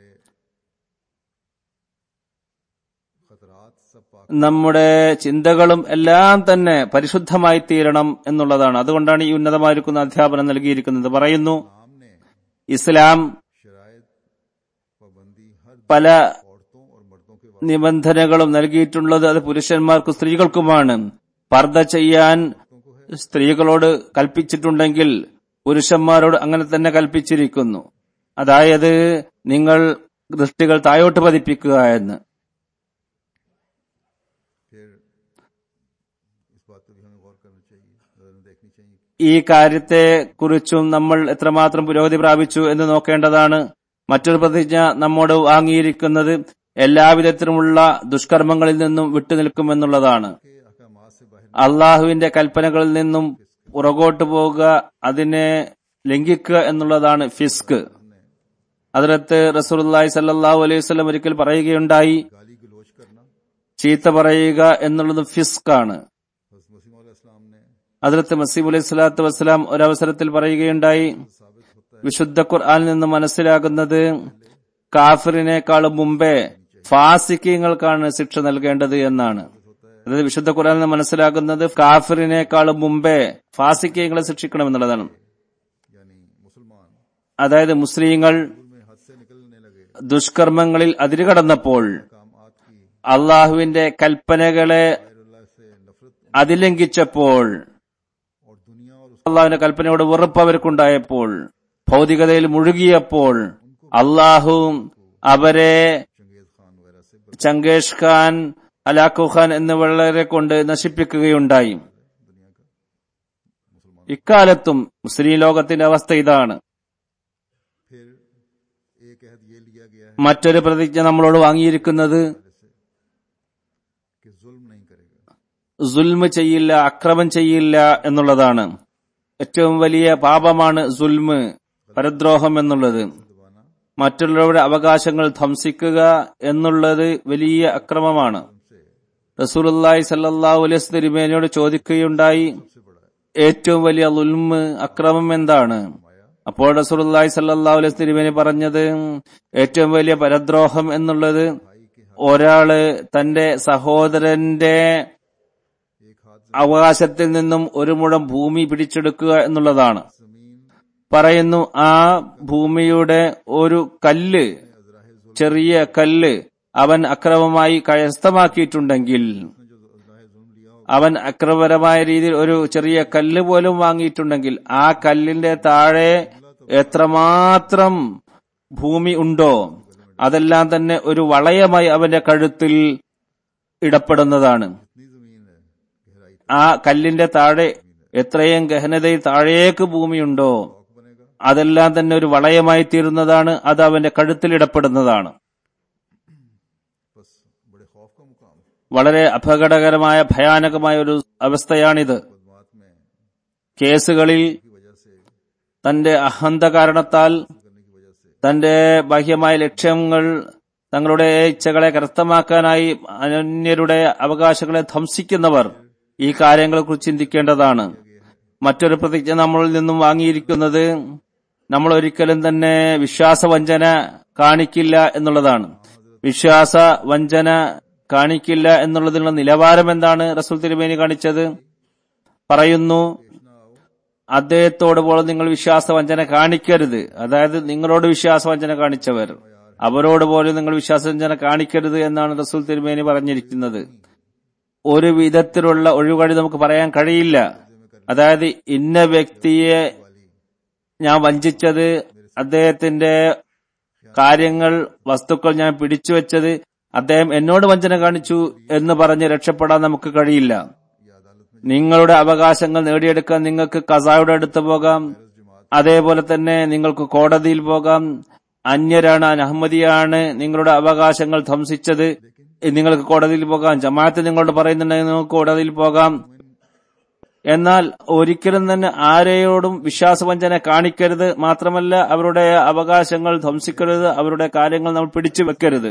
खतरात सब पाक നമ്മുടെ ചിന്തകളും എല്ലാം തന്നെ പരിശുദ്ധമായി തീരണം എന്നുള്ളതാണ് അതുകൊണ്ടാണ് ഈ ഉന്നതമായിരിക്കുന്ന അധ്യാപനം നൽകിയിരിക്കുന്നത് പറയുന്നു नाम ने ഇസ്ലാം शरायत पाबंदी हर പല औरतों और मर्दों के वास्ते നിബന്ധനകളും നൽകിയിട്ടുള്ളത് അത് പുരുഷന്മാർക്കും സ്ത്രീകൾക്കുമാണ് പർദ്ദ ചെയ്യാൻ സ്ത്രീകളോട് കൽപ്പിച്ചിട്ടുണ്ടെങ്കിൽ പുരുഷന്മാരോട് അങ്ങനെ തന്നെ കൽപ്പിച്ചിരിക്കുന്നു അതായത് നിങ്ങൾ ദൃഷ്ടികൾ താഴോട്ട് പതിപ്പിക്കുക എന്ന് फिर इस बात पर भी हमें गौर करना चाहिए नजर देखनी चाहिए ഈ കാര്യത്തെ കുറിച്ചും നമ്മൾ എത്രമാത്രം പുരോഗതി പ്രാപിച്ചു എന്ന് നോക്കേണ്ടതാണ് മറ്റൊരു പ്രതിജ്ഞ നമ്മോട് വാങ്ങിയിരിക്കുന്നത് എല്ലാവിധത്തിലുമുള്ള ദുഷ്കർമ്മങ്ങളിൽ നിന്നും വിട്ടുനിൽക്കുമെന്നുള്ളതാണ് कि अहकामात से बाहर അള്ളാഹുവിന്റെ കൽപ്പനകളിൽ നിന്നും പുറകോട്ട് പോവുക അതിനെ ലംഘിക്കുക എന്നുള്ളതാണ് ഫിസ്ക് അതിലത്ത് റസൂലുള്ളാഹി സല്ലല്ലാഹു അലൈഹി വസല്ലം ഒരിക്കൽ പറയുകയുണ്ടായി गाली गलोच करना ചീത്ത പറയുക എന്നുള്ളത് ഫിസ്ക് ആണ് हज़रत मसीह इस्लाम ने അതിലത്ത് മസീബ് അലൈഹി സ്വലാത്തു വസ്സലാം ഒരവസരത്തിൽ പറയുകയുണ്ടായി साबित होता വിശുദ്ധ ഖുർആനിൽ നിന്ന് മനസ്സിലാകുന്നത് കാഫിറിനേക്കാളും മുമ്പേ ഫാസിക്കങ്ങൾക്കാണ് ശിക്ഷ നൽകേണ്ടത് എന്നാണ് അതായത് വിശുദ്ധ ഖുർആനിൽ നിന്ന് മനസ്സിലാകുന്നത് കാഫിറിനേക്കാളും മുമ്പേ ഫാസിക്കങ്ങളെ ശിക്ഷിക്കണമെന്നുള്ളതാണ് है यानी मुसलमान അതായത് മുസ്ലിങ്ങൾ दूर में हद से निकलने लगे ദുഷ്കർമ്മങ്ങളിൽ അതിരുകടന്നപ്പോൾ कामात की അള്ളാഹുവിന്റെ കൽപ്പനകളെ अल्लाह से नफरत അതിലംഘിച്ചപ്പോൾ और दुनिया और उस അള്ളാഹുവിന്റെ കൽപ്പനയോട് വെറുപ്പ് അവർക്കുണ്ടായപ്പോൾ ഭൗതികതയിൽ മുഴുകിയപ്പോൾ അള്ളാഹു അവരെ चंगेज खान वगैरह से बर- ചങ്കേഷ് ഖാൻ അലാഖു ഖാൻ എന്നിവരെ കൊണ്ട് നശിപ്പിക്കുകയുണ്ടായി दुनिया का मुसलमान ഇക്കാലത്തും മുസ്ലിം ലോകത്തിന്റെ അവസ്ഥ ഇതാണ് फिर एक अहद ये लिया गया है മറ്റൊരു പ്രതിജ്ഞ നമ്മളോട് വാങ്ങിയിരിക്കുന്നത് जैसे कि जुल्म नहीं करेगा സുൽമ ചെയ്യില്ല അക്രമം ചെയ്യില്ല എന്നുള്ളതാണ് ഏറ്റവും വലിയ പാപമാണ് സുൽമ് പരദ്രോഹം എന്നുള്ളത് दबाना മറ്റുള്ളവരുടെ അവകാശങ്ങൾ ധ്വംസിക്കുക എന്നുള്ളത് വലിയ അക്രമമാണ് റസൂലുള്ളാഹി സല്ലല്ലാഹു അലൈഹി വസല്ലം തിരുമേനിയോട് ചോദിക്കുകയുണ്ടായി से बड़ा है ഏറ്റവും വലിയ ലുൽമ് അക്രമം എന്താണ് അപ്പോൾ റസൂലുള്ളാഹി സല്ലല്ലാഹു അലൈഹി വസല്ലം തിരുമേനി പറഞ്ഞത് ഏറ്റവും വലിയ പരദ്രോഹം എന്നുള്ളത് ഒരാള് തന്റെ സഹോദരന്റെ एक हाथ അവകാശത്തിൽ നിന്നും ഒരു മുഴം ഭൂമി പിടിച്ചെടുക്കുക എന്നുള്ളതാണ് जमीन പറയുന്നു ആ ഭൂമിയുടെ ഒരു കല്ല് ചെറിയ കല്ല് അവൻ അക്രമമായി കരസ്ഥമാക്കിയിട്ടുണ്ടെങ്കിൽ ने जो अल्लाह जुल्म लिया हो അവൻ അക്രമപരമായ രീതിയിൽ ഒരു ചെറിയ കല്ല് പോലും വാങ്ങിയിട്ടുണ്ടെങ്കിൽ ആ കല്ലിന്റെ താഴെ എത്രമാത്രം ഭൂമി ഉണ്ടോ അതെല്ലാം തന്നെ ഒരു വളയമായി അവന്റെ കഴുത്തിൽ ഇടപെടുന്നതാണ് इतनी जमीन है गहराई ആ കല്ലിന്റെ താഴെ എത്രയും ഗഹനതയിൽ താഴേക്ക് ഭൂമിയുണ്ടോ तक बनेगा അതെല്ലാം തന്നെ ഒരു വളയമായി തീരുന്നതാണ് അത് അവന്റെ കഴുത്തിൽ ഇടപെടുന്നതാണ് बस बड़े खौफ का मुकाम വളരെ അപകടകരമായ ഭയാനകമായ ഒരു അവസ്ഥയാണിത് बदमात में കേസുകളിൽ की वजह से തന്റെ അഹന്ത കാരണത്താൽ करने की वजह से തന്റെ ബാഹ്യമായ ലക്ഷ്യങ്ങൾ തങ്ങളുടെ ഇച്ഛകളെ കരസ്ഥമാക്കാനായി അനന്യരുടെ അവകാശങ്ങളെ ധ്വംസിക്കുന്നവർ ഈ കാര്യങ്ങളെക്കുറിച്ച് ചിന്തിക്കേണ്ടതാണ് മറ്റൊരു പ്രതിജ്ഞ നമ്മളിൽ നിന്നും വാങ്ങിയിരിക്കുന്നത് നമ്മൾ ഒരിക്കലും തന്നെ വിശ്വാസവഞ്ചന കാണിക്കില്ല എന്നുള്ളതാണ് വിശ്വാസ വഞ്ചന കാണിക്കില്ല എന്നുള്ളതിനുള്ള നിലവാരം എന്താണ് റസൂൽ തിരുമേനി കാണിച്ചത് പറയുന്നു അദ്ദേഹത്തോട് പോലെ നിങ്ങൾ വിശ്വാസവഞ്ചന കാണിക്കരുത് അതായത് നിങ്ങളോട് വിശ്വാസവഞ്ചന കാണിച്ചവർ അവരോട് പോലും നിങ്ങൾ വിശ്വാസവഞ്ചന കാണിക്കരുത് എന്നാണ് റസൂൽ തിരുമേനി പറഞ്ഞിരിക്കുന്നത് ഒരു വിധത്തിലുള്ള ഒഴിവഴി നമുക്ക് പറയാൻ കഴിയില്ല അതായത് ഇന്ന വ്യക്തിയെ ഞാൻ വഞ്ചിച്ചത് അദ്ദേഹത്തിന്റെ കാര്യങ്ങൾ വസ്തുക്കൾ ഞാൻ പിടിച്ചു വെച്ചത് അദ്ദേഹം എന്നോട് വഞ്ചന കാണിച്ചു എന്ന് പറഞ്ഞ് രക്ഷപ്പെടാൻ നമുക്ക് കഴിയില്ല നിങ്ങളുടെ അവകാശങ്ങൾ നേടിയെടുക്കാൻ നിങ്ങൾക്ക് കസായുടെ അടുത്ത് പോകാം അതേപോലെ തന്നെ നിങ്ങൾക്ക് കോടതിയിൽ പോകാം അന്യരാണ് അഹമ്മദിയാണ് നിങ്ങളുടെ അവകാശങ്ങൾ ധ്വംസിച്ചത് നിങ്ങൾക്ക് കോടതിയിൽ പോകാം ജമാഅത്ത് നിങ്ങളോട് പറയുന്നുണ്ടെങ്കിൽ നിങ്ങൾക്ക് കോടതിയിൽ പോകാം എന്നാൽ ഒരിക്കലും തന്നെ ആരെയോടും വിശ്വാസവഞ്ചന കാണിക്കരുത് മാത്രമല്ല അവരുടെ അവകാശങ്ങൾ ധ്വംസിക്കരുത് അവരുടെ കാര്യങ്ങൾ നമ്മൾ പിടിച്ചു വെക്കരുത്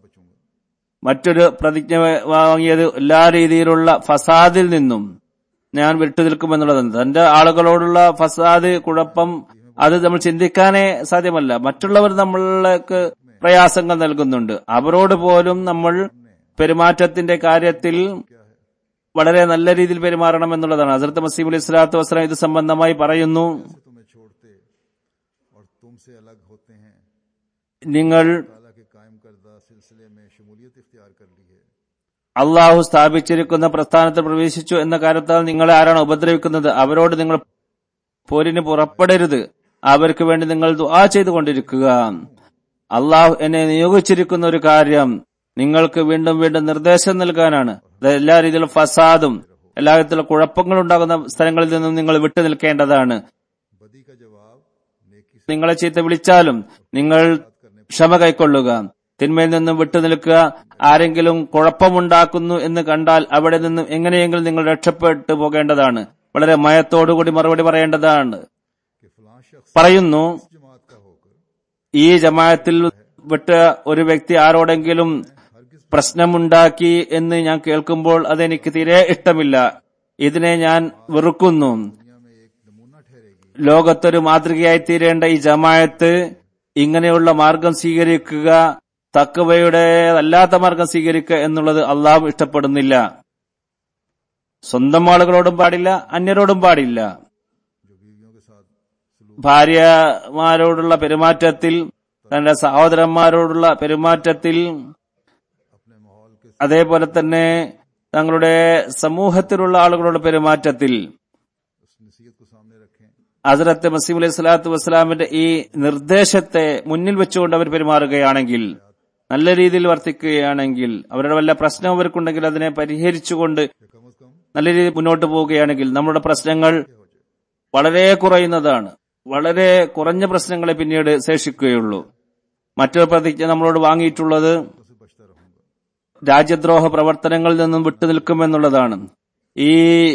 മറ്റൊരു പ്രതിജ്ഞ വാങ്ങിയത് എല്ലാ രീതിയിലുള്ള ഫസാദിൽ നിന്നും ഞാൻ വിട്ടുനിൽക്കുമെന്നുള്ളതാണ് തന്റെ ആളുകളോടുള്ള ഫസാദ് കുഴപ്പം അത് നമ്മൾ ചിന്തിക്കാനേ സാധ്യമല്ല മറ്റുള്ളവർ നമ്മൾക്ക് പ്രയാസങ്ങൾ നൽകുന്നുണ്ട് അവരോട് പോലും നമ്മൾ പെരുമാറ്റത്തിന്റെ കാര്യത്തിൽ വളരെ നല്ല രീതിയിൽ പെരുമാറണം എന്നുള്ളതാണ് ഹസരത്ത് മസീം അലി സ്വലാത്തു വസ്സലാം ഇത് സംബന്ധമായി പറയുന്നു से तुम्हें छोड़ते और तुमसे अलग होते हैं നിങ്ങൾ ताला के कायम करदा सिलसिले में शमूलियत इख्तियार कर ली है അള്ളാഹു സ്ഥാപിച്ചിരിക്കുന്ന പ്രസ്ഥാനത്തിൽ പ്രവേശിച്ചു എന്ന കാര്യത്താൽ നിങ്ങളെ ആരാണ് ഉപദ്രവിക്കുന്നത് അവരോട് നിങ്ങൾ പോരിന് പുറപ്പെടരുത് അവർക്ക് വേണ്ടി നിങ്ങൾ ദുആ ചെയ്തുകൊണ്ടിരിക്കുക അള്ളാഹു എന്നെ നിയോഗിച്ചിരിക്കുന്ന ഒരു കാര്യം നിങ്ങൾക്ക് വീണ്ടും വീണ്ടും നിർദ്ദേശം നൽകാനാണ് അത് എല്ലാ രീതിയിലും ഫസാദും എല്ലാ വിധത്തിലുള്ള കുഴപ്പങ്ങൾ ഉണ്ടാകുന്ന സ്ഥലങ്ങളിൽ നിന്നും നിങ്ങൾ വിട്ടു നിൽക്കേണ്ടതാണ് बदी का जवाब नेकी से നിങ്ങളെ ചീത്ത വിളിച്ചാലും നിങ്ങൾ ക്ഷമ കൈക്കൊള്ളുക തിന്മയിൽ നിന്നും വിട്ടു നിൽക്കുക ആരെങ്കിലും കുഴപ്പമുണ്ടാക്കുന്നു എന്ന് കണ്ടാൽ അവിടെ നിന്നും എങ്ങനെയെങ്കിലും നിങ്ങൾ രക്ഷപ്പെട്ടു പോകേണ്ടതാണ് വളരെ മയത്തോടുകൂടി മറുപടി പറയേണ്ടതാണ് कि फलां शख्स പറയുന്നു इस जमात का होकर ഈ ജമാഅത്തിൽ വിട്ട ഒരു വ്യക്തി ആരോടെങ്കിലും പ്രശ്നമുണ്ടാക്കി എന്ന് ഞാൻ കേൾക്കുമ്പോൾ അതെനിക്ക് തീരെ ഇഷ്ടമില്ല ഇതിനെ ഞാൻ വെറുക്കുന്നു दुनिया में एक नमूना ठहरेगी ലോകത്തൊരു മാതൃകയായി തീരേണ്ട ഈ ജമായത്ത് ഇങ്ങനെയുള്ള മാർഗം സ്വീകരിക്കുക തക്കവയുടെ അല്ലാത്ത മാർഗം സ്വീകരിക്കുക എന്നുള്ളത് അള്ളാഹു ഇഷ്ടപ്പെടുന്നില്ല സ്വന്തം ആളുകളോടും പാടില്ല അന്യരോടും പാടില്ല जो बीवियों के साथ सलूक ഭാര്യമാരോടുള്ള പെരുമാറ്റത്തിൽ തന്റെ സഹോദരന്മാരോടുള്ള പെരുമാറ്റത്തിൽ अपने माहौल के അതേപോലെ തന്നെ തങ്ങളുടെ സമൂഹത്തിലുള്ള ആളുകളുടെ പെരുമാറ്റത്തിൽ उस नसीहत को सामने रखें ഹസരത്ത് മസീം അലൈഹി സ്വലാത്തു വസ്സലാമിന്റെ ഈ നിർദ്ദേശത്തെ മുന്നിൽ വെച്ചുകൊണ്ട് അവർ പെരുമാറുകയാണെങ്കിൽ നല്ല രീതിയിൽ വർത്തിക്കുകയാണെങ്കിൽ അവരുടെ വല്ല പ്രശ്നം അവർക്കുണ്ടെങ്കിൽ അതിനെ പരിഹരിച്ചുകൊണ്ട് या कम अज कम നല്ല രീതിയിൽ മുന്നോട്ട് പോവുകയാണെങ്കിൽ നമ്മുടെ പ്രശ്നങ്ങൾ വളരെ കുറയുന്നതാണ് വളരെ കുറഞ്ഞ പ്രശ്നങ്ങളെ പിന്നീട് ശേഷിക്കുകയുള്ളൂ മറ്റൊരു പ്രതിജ്ഞ നമ്മളോട് വാങ്ങിയിട്ടുള്ളത് से बचता रहूंगा രാജ്യദ്രോഹ പ്രവർത്തനങ്ങളിൽ നിന്നും വിട്ടുനിൽക്കുമെന്നുള്ളതാണ് ഈ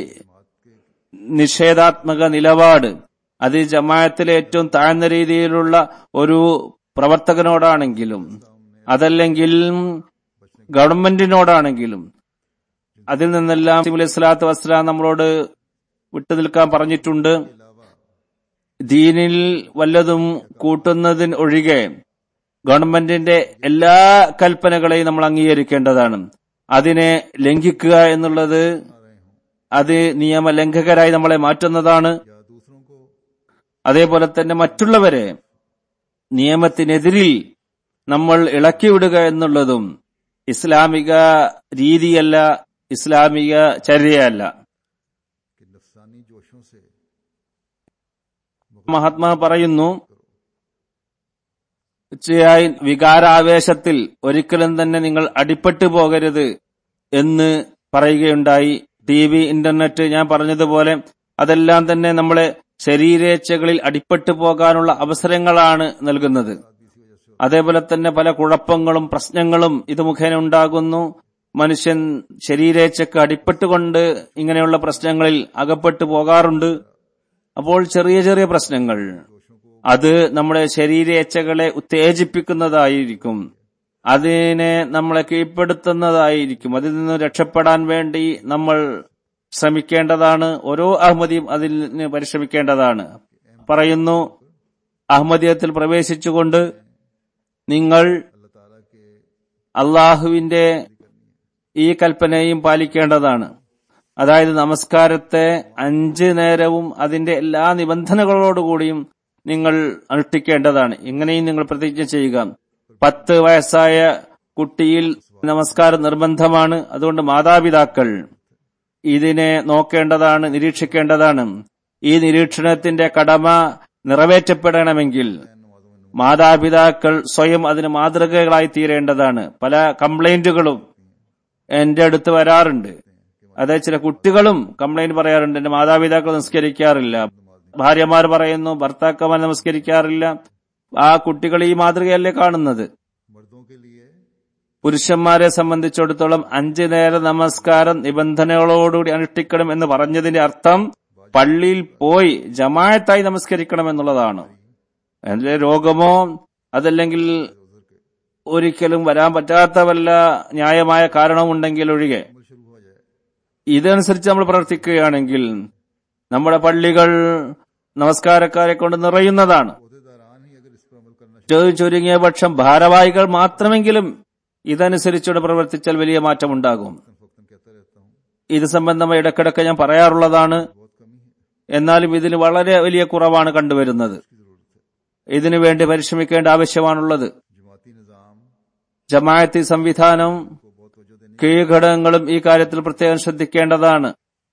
നിഷേധാത്മക നിലപാട് അത് ഈ ജമാഅത്തിലെ ഏറ്റവും താഴ്ന്ന രീതിയിലുള്ള ഒരു പ്രവർത്തകനോടാണെങ്കിലും അതല്ലെങ്കിൽ ഗവൺമെന്റിനോടാണെങ്കിലും അതിൽ നിന്നെല്ലാം നബി അലൈഹി സ്വലാത്തു വസ്സലാം നമ്മളോട് വിട്ടുനിൽക്കാൻ പറഞ്ഞിട്ടുണ്ട് ദീനിൽ വല്ലതും കൂട്ടുന്നതിന് ഒഴികെ ഗവൺമെന്റിന്റെ എല്ലാ കൽപ്പനകളെയും നമ്മൾ അംഗീകരിക്കേണ്ടതാണ് അതിനെ ലംഘിക്കുക എന്നുള്ളത് അത് നിയമലംഘകരായി നമ്മളെ മാറ്റുന്നതാണ് या दूसरों को അതേപോലെ തന്നെ മറ്റുള്ളവരെ നിയമത്തിനെതിരിൽ നമ്മൾ ഇളക്കിവിടുക എന്നുള്ളതും ഇസ്ലാമിക രീതിയല്ല ഇസ്ലാമിക ചര്യയല്ല कि नफसानी जोशों से മഹാത്മാ പറയുന്നു തീർച്ചയായും വികാരാവേശത്തിൽ ഒരിക്കലും തന്നെ നിങ്ങൾ അടിപ്പെട്ടു പോകരുത് എന്ന് പറയുകയുണ്ടായി ടി വി ഇന്റർനെറ്റ് ഞാൻ പറഞ്ഞതുപോലെ അതെല്ലാം തന്നെ നമ്മളെ ശരീരേച്ഛകളിൽ അടിപ്പെട്ടു പോകാനുള്ള അവസരങ്ങളാണ് നൽകുന്നത് അതേപോലെ തന്നെ പല കുഴപ്പങ്ങളും പ്രശ്നങ്ങളും ഇത് മുഖേന ഉണ്ടാകുന്നു മനുഷ്യൻ ശരീരേച്ഛക്ക് അടിപ്പെട്ടുകൊണ്ട് ഇങ്ങനെയുള്ള പ്രശ്നങ്ങളിൽ അകപ്പെട്ടു പോകാറുണ്ട് അപ്പോൾ ചെറിയ ചെറിയ പ്രശ്നങ്ങൾ जोशों को അത് നമ്മുടെ ശരീരേച്ഛകളെ ഉത്തേജിപ്പിക്കുന്നതായിരിക്കും അതിനെ നമ്മളെ കീഴ്പ്പെടുത്തുന്നതായിരിക്കും അതിൽ നിന്ന് രക്ഷപ്പെടാൻ വേണ്ടി നമ്മൾ ശ്രമിക്കേണ്ടതാണ് ഓരോ അഹമ്മദിയും അതിന് പരിശ്രമിക്കേണ്ടതാണ് പറയുന്നു അഹമ്മദിയത്തിൽ പ്രവേശിച്ചുകൊണ്ട് നിങ്ങൾ अल्लाह ताला के അള്ളാഹുവിന്റെ ഈ കൽപ്പനയും പാലിക്കേണ്ടതാണ് അതായത് നമസ്കാരത്തെ അഞ്ച് നേരവും അതിന്റെ എല്ലാ നിബന്ധനകളോടുകൂടിയും നിങ്ങൾ അനുഷ്ഠിക്കേണ്ടതാണ് ഇങ്ങനെയും നിങ്ങൾ പ്രതിജ്ഞ ചെയ്യുക പത്ത് വയസ്സായ കുട്ടിയിൽ നമസ്കാരം നിർബന്ധമാണ് അതുകൊണ്ട് മാതാപിതാക്കൾ ഇതിനെ നോക്കേണ്ടതാണ് നിരീക്ഷിക്കേണ്ടതാണ് ഈ നിരീക്ഷണത്തിന്റെ കടമ നിറവേറ്റപ്പെടണമെങ്കിൽ മാതാപിതാക്കൾ സ്വയം അതിന് മാതൃകകളായി തീരേണ്ടതാണ് പല കംപ്ലൈന്റുകളും എന്റെ അടുത്ത് വരാറുണ്ട് അതായത് ചില കുട്ടികളും കംപ്ലൈന്റ് പറയാറുണ്ട് എന്റെ മാതാപിതാക്കൾ നമസ്കരിക്കാറില്ല ഭാര്യമാർ പറയുന്നു ഭർത്താക്കന്മാർ നമസ്കരിക്കാറില്ല ആ കുട്ടികൾ ഈ മാതൃകയല്ലേ കാണുന്നത് मर्दों के लिए പുരുഷന്മാരെ സംബന്ധിച്ചിടത്തോളം അഞ്ചു നേര നമസ്കാരം നിബന്ധനകളോടുകൂടി അനുഷ്ഠിക്കണം എന്ന് പറഞ്ഞതിന്റെ അർത്ഥം പള്ളിയിൽ പോയി ജമായത്തായി നമസ്കരിക്കണം എന്നുള്ളതാണ് അതിലെ രോഗമോ അതല്ലെങ്കിൽ ഒരിക്കലും വരാൻ പറ്റാത്ത വല്ല ന്യായമായ കാരണമുണ്ടെങ്കിൽ ഒഴികെ अमल शुरू हो जाए ഇതനുസരിച്ച് നമ്മൾ പ്രവർത്തിക്കുകയാണെങ്കിൽ നമ്മുടെ പള്ളികൾ നമസ്കാരക്കാരെ കൊണ്ട് നിറയുന്നതാണ് अहदेदारान ही अगर इस पर अमल करना ഏറ്റവും ചുരുങ്ങിയ പക്ഷം ഭാരവാഹികൾ മാത്രമെങ്കിലും ഇതനുസരിച്ചുകൂടെ പ്രവർത്തിച്ചാൽ വലിയ മാറ്റമുണ്ടാകും शुरू वक्तन कहता रहता हूँ ഇത് സംബന്ധമായി ഇടക്കിടക്ക് ഞാൻ പറയാറുള്ളതാണ് बहुत कमी है എന്നാലും ഇതിന് വളരെ വലിയ കുറവാണ് കണ്ടുവരുന്നത് इसकी जरूरत है ഇതിനു വേണ്ടി പരിശ്രമിക്കേണ്ട ആവശ്യമാണുള്ളത് जमाती निज़ाम ജമാഅത്തി സംവിധാനം को बहुत वजह देनी കീഴ്ഘടകങ്ങളും ഈ കാര്യത്തിൽ പ്രത്യേകം ശ്രദ്ധിക്കേണ്ടതാണ്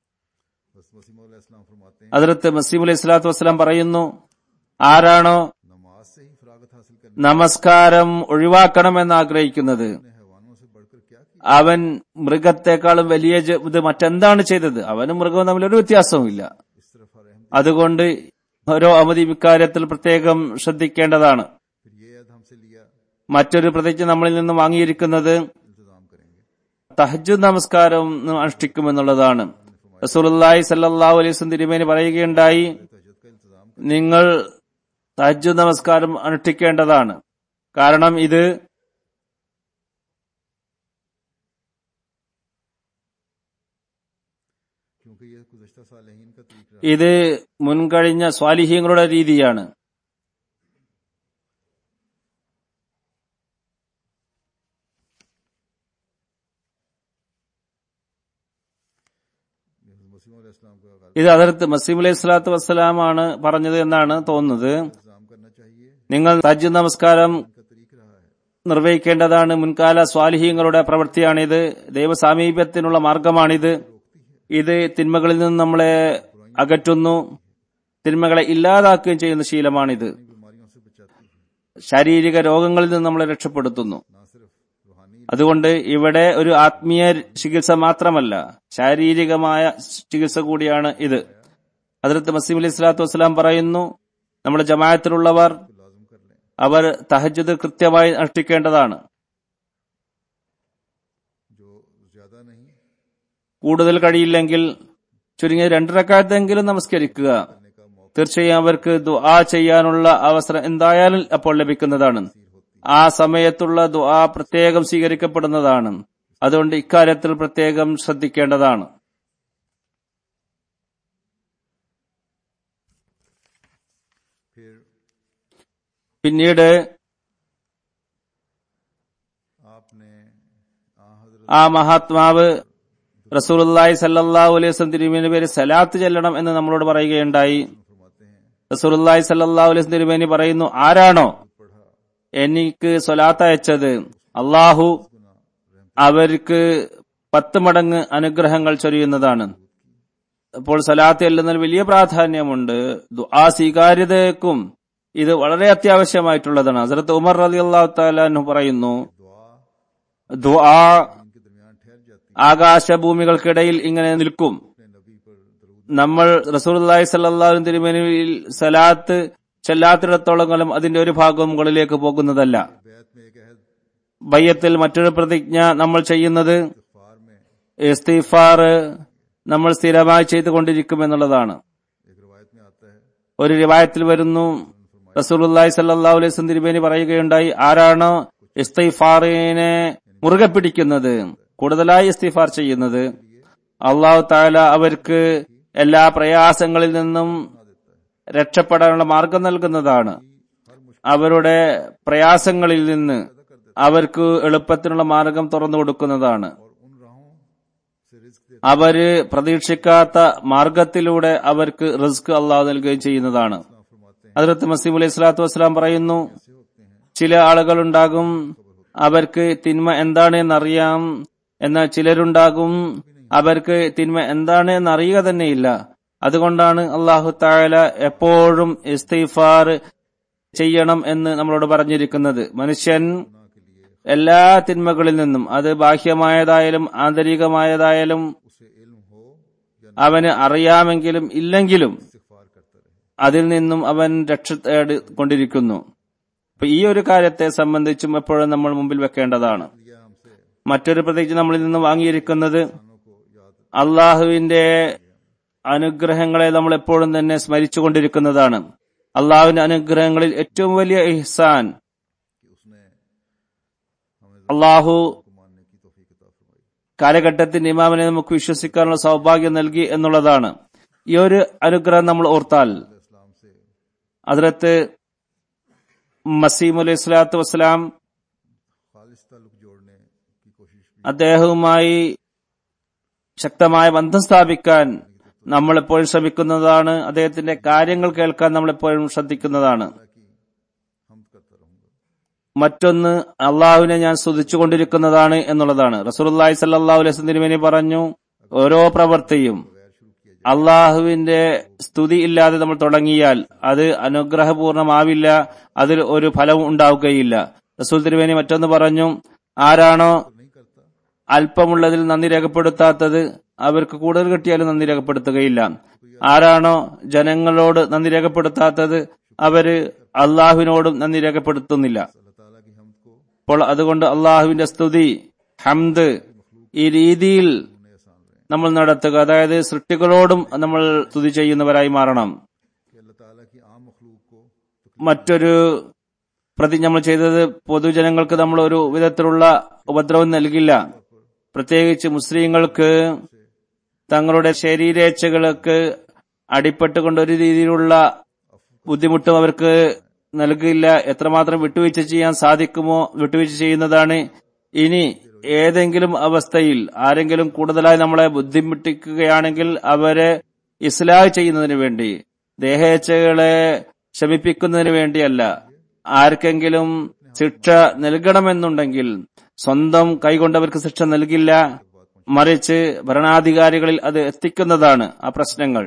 बस वसीम इस्लाम फरमाते हैं അതിർത്ത് മസീം അലൈഹി സ്വലാത്തു വസ്സലാം പറയുന്നു ആരാണോ नमाज से ही फरागत हासिल करने നമസ്കാരം ഒഴിവാക്കണമെന്ന് ആഗ്രഹിക്കുന്നത് ने हैवानों से बढ़कर क्या किया അവൻ മൃഗത്തെക്കാളും വലിയ ജ- ഇത് മറ്റെന്താണ് ചെയ്തത് അവനും മൃഗവും തമ്മിൽ ഒരു വ്യത്യാസവുമില്ല इस तरफ आ रहे हैं അതുകൊണ്ട് ഓരോ അവധി ഇക്കാര്യത്തിൽ പ്രത്യേകം ശ്രദ്ധിക്കേണ്ടതാണ് फिर ये अद हमसे लिया മറ്റൊരു പ്രതിജ്ഞ നമ്മളിൽ നിന്ന് വാങ്ങിയിരിക്കുന്നത് इंतजाम करेंगे തഹജ് നമസ്കാരം അനുഷ്ഠിക്കുമെന്നുള്ളതാണ് റസൂലുള്ളാഹി സല്ലല്ലാഹു അലൈഹി വസല്ലം തിരുമേനി പറയുകയുണ്ടായി तहजद का इंतजाम നിങ്ങൾ തഹജ് നമസ്കാരം അനുഷ്ഠിക്കേണ്ടതാണ് കാരണം ഇത് क्योंकि ये गुजश्ता सालहीन का तरीका ഇത് മുൻകഴിഞ്ഞ സ്വാലിഹ്യങ്ങളുടെ രീതിയാണ് मसीम इस्लाम का गालिब ഇത് അതിർത്ത് മസീം അലൈഹി സ്വലാത്തു വസ്സലാമാണ് പറഞ്ഞത് എന്നാണ് തോന്നുന്നത് इंतजाम करना चाहिए നിങ്ങൾ തഹജ് നമസ്കാരം का तरीक रहा है നിർവഹിക്കേണ്ടതാണ് മുൻകാല സ്വാലിഹീങ്ങളുടെ പ്രവൃത്തിയാണിത് ദൈവസാമീപ്യത്തിനുള്ള മാർഗമാണിത് ഇത് തിന്മകളിൽ നിന്ന് നമ്മളെ അകറ്റുന്നു തിന്മകളെ ഇല്ലാതാക്കുകയും ചെയ്യുന്ന ശീലമാണിത് बीमारियों से बचाती है ശാരീരിക രോഗങ്ങളിൽ നിന്ന് നമ്മളെ രക്ഷപ്പെടുത്തുന്നു ना सिर्फ रूहानी അതുകൊണ്ട് ഇവിടെ ഒരു ആത്മീയ ചികിത്സ മാത്രമല്ല ശാരീരികമായ ചികിത്സ കൂടിയാണ് ഇത് അതിർത്ത് മസീം അലൈഹി സ്വലാത്തു വസ്സലാം പറയുന്നു നമ്മുടെ ജമാഅത്തിലുള്ളവർ को लाजम कर लें അവർ തഹജ്ജുദ് കൃത്യമായി അനുഷ്ഠിക്കേണ്ടതാണ് जो ज्यादा नहीं കൂടുതൽ കഴിയില്ലെങ്കിൽ ചുരുങ്ങിയ രണ്ടരക്കാലത്തെങ്കിലും നമസ്കരിക്കുക करने का मौका തീർച്ചയായും അവർക്ക് ദുആ ചെയ്യാനുള്ള അവസരം എന്തായാലും അപ്പോൾ ലഭിക്കുന്നതാണ് ആ സമയത്തുള്ള ദുആ പ്രത്യേകം സ്വീകരിക്കപ്പെടുന്നതാണ് അതുകൊണ്ട് ഇക്കാര്യത്തിൽ പ്രത്യേകം ശ്രദ്ധിക്കേണ്ടതാണ് फिर പിന്നീട് आपने आ हजरत ആ മഹാത്മാവ് റസൂലുള്ളാഹി സല്ലല്ലാഹു അലൈഹി വസല്ലം തിരുമേനി പേര് സലാത്ത് ചെല്ലണം എന്ന് നമ്മളോട് പറയുകയുണ്ടായി फरमाते हैं റസൂലുള്ളാഹി സല്ലല്ലാഹു അലൈഹി വസല്ലം തിരുമേനി പറയുന്നു ആരാണോ पढ़ा എനിക്ക് സ്വലാത്ത് അയച്ചത് അള്ളാഹു അവർക്ക് പത്ത് മടങ്ങ് അനുഗ്രഹങ്ങൾ ചൊരിയുന്നതാണ് അപ്പോൾ സലാത്ത് ചെല്ലുന്നതിൽ വലിയ പ്രാധാന്യമുണ്ട് ദുആ സ്വീകാര്യതയ്ക്കും ഇത് വളരെ അത്യാവശ്യമായിട്ടുള്ളതാണ് ഹസരത്ത് ഉമർ റലി അള്ളാഹു താലു പറയുന്നു दुआ ദുആ इनके दरमियान ठहर जाती ആകാശഭൂമികൾക്കിടയിൽ ഇങ്ങനെ നിൽക്കും है नबी पर दरूद നമ്മൾ റസൂലുള്ളാഹി സ്വല്ലല്ലാഹു തിരുമേനിയിൽ സലാത്ത് ചെല്ലാത്തിടത്തോളം കാലം അതിന്റെ ഒരു ഭാഗവും മുകളിലേക്ക് പോകുന്നതല്ല बैत में एक अहद ബയ്യത്തിൽ മറ്റൊരു പ്രതിജ്ഞ നമ്മൾ ചെയ്യുന്നത് इस्तगफार में ഇസ്തിഫാർ നമ്മൾ സ്ഥിരമായി ചെയ്തുകൊണ്ടിരിക്കും എന്നുള്ളതാണ് एक रिवायत में आता है ഒരു റിവായത്തിൽ വരുന്നു റസൂലുള്ളാഹി സല്ലല്ലാഹു അലൈഹി വസല്ലം തിരുമേനി പറയുകയുണ്ടായി ആരാണ് ഇസ്തിഫാറിനെ മുറുകെ പിടിക്കുന്നത് കൂടുതലായി ഇസ്തിഫാർ ചെയ്യുന്നത് അള്ളാഹു താല അവർക്ക് എല്ലാ പ്രയാസങ്ങളിൽ നിന്നും രക്ഷപ്പെടാനുള്ള മാർഗം നൽകുന്നതാണ് അവരുടെ പ്രയാസങ്ങളിൽ നിന്ന് അവർക്ക് എളുപ്പത്തിനുള്ള മാർഗം തുറന്നു കൊടുക്കുന്നതാണ് और उन राहों से रिस्क दे അവര് പ്രതീക്ഷിക്കാത്ത മാർഗത്തിലൂടെ അവർക്ക് റിസ്ക് അള്ളാഹു നൽകുകയും ചെയ്യുന്നതാണ് फरमाते हैं അതിർത്ത് മസീം അലൈഹി സ്വലാത്തു വസ്സലാം പറയുന്നു ऐसे होते हैं ചില ആളുകൾ ഉണ്ടാകും അവർക്ക് തിന്മ എന്താണ് എന്നറിയാം എന്നാൽ ചിലരുണ്ടാകും അവർക്ക് തിന്മ എന്താണ് എന്നറിയുക തന്നെയില്ല അതുകൊണ്ടാണ് അള്ളാഹു താല എപ്പോഴും ഇസ്തിഫാർ ചെയ്യണം എന്ന് നമ്മളോട് പറഞ്ഞിരിക്കുന്നത് മനുഷ്യൻ गुनाह के लिए എല്ലാ തിന്മകളിൽ നിന്നും അത് ബാഹ്യമായതായാലും ആന്തരികമായതായാലും उसे इल्म हो या അവന് അറിയാമെങ്കിലും ഇല്ലെങ്കിലും इस्तिगफार करता रहे അതിൽ നിന്നും അവൻ രക്ഷ തേടിക്കൊണ്ടിരിക്കുന്നു അപ്പൊ ഈ ഒരു കാര്യത്തെ സംബന്ധിച്ചും എപ്പോഴും നമ്മൾ മുമ്പിൽ വെക്കേണ്ടതാണ് लिया हमसे മറ്റൊരു പ്രതിജ്ഞ നമ്മളിൽ നിന്ന് വാങ്ങിയിരിക്കുന്നത് इंसानों को याद അള്ളാഹുവിന്റെ അനുഗ്രഹങ്ങളെ നമ്മൾ എപ്പോഴും തന്നെ സ്മരിച്ചുകൊണ്ടിരിക്കുന്നതാണ് അള്ളാഹുവിന്റെ അനുഗ്രഹങ്ങളിൽ ഏറ്റവും വലിയ ഇഹ്സാൻ कि उसने हमें അള്ളാഹു को मानने की तौफीक अता फरमाई കാലഘട്ടത്തിന്റെ ഇമാമിനെ നമുക്ക് വിശ്വസിക്കാനുള്ള സൗഭാഗ്യം നൽകി എന്നുള്ളതാണ് ഈ ഒരു അനുഗ്രഹം നമ്മൾ ഓർത്താൽ इस्लाम से അതിലത്ത് മസീം അലൈഹി സ്വലാത്തു വസ്സലാം खालिस ताल्लुक जोड़ने की कोशिश भी അദ്ദേഹവുമായി ശക്തമായ ബന്ധം സ്ഥാപിക്കാൻ നമ്മൾ എപ്പോഴും ശ്രമിക്കുന്നതാണ് അദ്ദേഹത്തിന്റെ കാര്യങ്ങൾ കേൾക്കാൻ നമ്മൾ എപ്പോഴും ശ്രദ്ധിക്കുന്നതാണ് की हम करता रहूंगा മറ്റൊന്ന് അള്ളാഹുവിനെ ഞാൻ സ്തുതിച്ചുകൊണ്ടിരിക്കുന്നതാണ് എന്നുള്ളതാണ് റസൂലുള്ളാഹി സല്ലല്ലാഹു അലൈഹി വസല്ലം തിരുമേനി പറഞ്ഞു ഓരോ പ്രവൃത്തിയും गैर शुरू किया അള്ളാഹുവിന്റെ സ്തുതി ഇല്ലാതെ നമ്മൾ തുടങ്ങിയാൽ അത് അനുഗ്രഹപൂർണമാവില്ല അതിൽ ഒരു ഫലവും ഉണ്ടാവുകയില്ല റസൂൽ തിരുമേനി മറ്റൊന്ന് പറഞ്ഞു ആരാണോ जाए नहीं करता അല്പമുള്ളതിൽ നന്ദി രേഖപ്പെടുത്താത്തത് അവർക്ക് കൂടുതൽ കിട്ടിയാലും നന്ദി രേഖപ്പെടുത്തുകയില്ല ആരാണോ ജനങ്ങളോട് നന്ദി രേഖപ്പെടുത്താത്തത് അവര് അള്ളാഹുവിനോടും നന്ദി രേഖപ്പെടുത്തുന്നില്ല अल्लाह ताला की हमद को അപ്പോൾ അതുകൊണ്ട് അള്ളാഹുവിന്റെ സ്തുതി ഹംദ് ഈ രീതിയിൽ उन्हें आसान रहे നമ്മൾ നടത്തുക അതായത് സൃഷ്ടികളോടും നമ്മൾ സ്തുതി ചെയ്യുന്നവരായി മാറണം कि अल्लाह ताला की आम मखलूक को മറ്റൊരു പ്രതി നമ്മൾ ചെയ്തത് പൊതുജനങ്ങൾക്ക് നമ്മൾ ഒരു വിധത്തിലുള്ള ഉപദ്രവം നൽകില്ല പ്രത്യേകിച്ച് മുസ്ലിങ്ങൾക്ക് തങ്ങളുടെ ശരീരേച്ഛകൾക്ക് അടിപ്പെട്ടുകൊണ്ട് ഒരു രീതിയിലുള്ള ബുദ്ധിമുട്ടും അവർക്ക് നൽകില്ല എത്രമാത്രം വിട്ടുവീഴ്ച ചെയ്യാൻ സാധിക്കുമോ വിട്ടുവീഴ്ച ചെയ്യുന്നതാണ് ഇനി ഏതെങ്കിലും അവസ്ഥയിൽ ആരെങ്കിലും കൂടുതലായി നമ്മളെ ബുദ്ധിമുട്ടിക്കുകയാണെങ്കിൽ അവരെ ഇസ്ലാഹ് ചെയ്യുന്നതിന് വേണ്ടി ദേഹേച്ഛകളെ ശമിപ്പിക്കുന്നതിന് വേണ്ടിയല്ല ആർക്കെങ്കിലും ശിക്ഷ നൽകണമെന്നുണ്ടെങ്കിൽ സ്വന്തം കൈകൊണ്ടവർക്ക് ശിക്ഷ നൽകില്ല മറിച്ച് ഭരണാധികാരികളിൽ അത് എത്തിക്കുന്നതാണ് ആ പ്രശ്നങ്ങൾ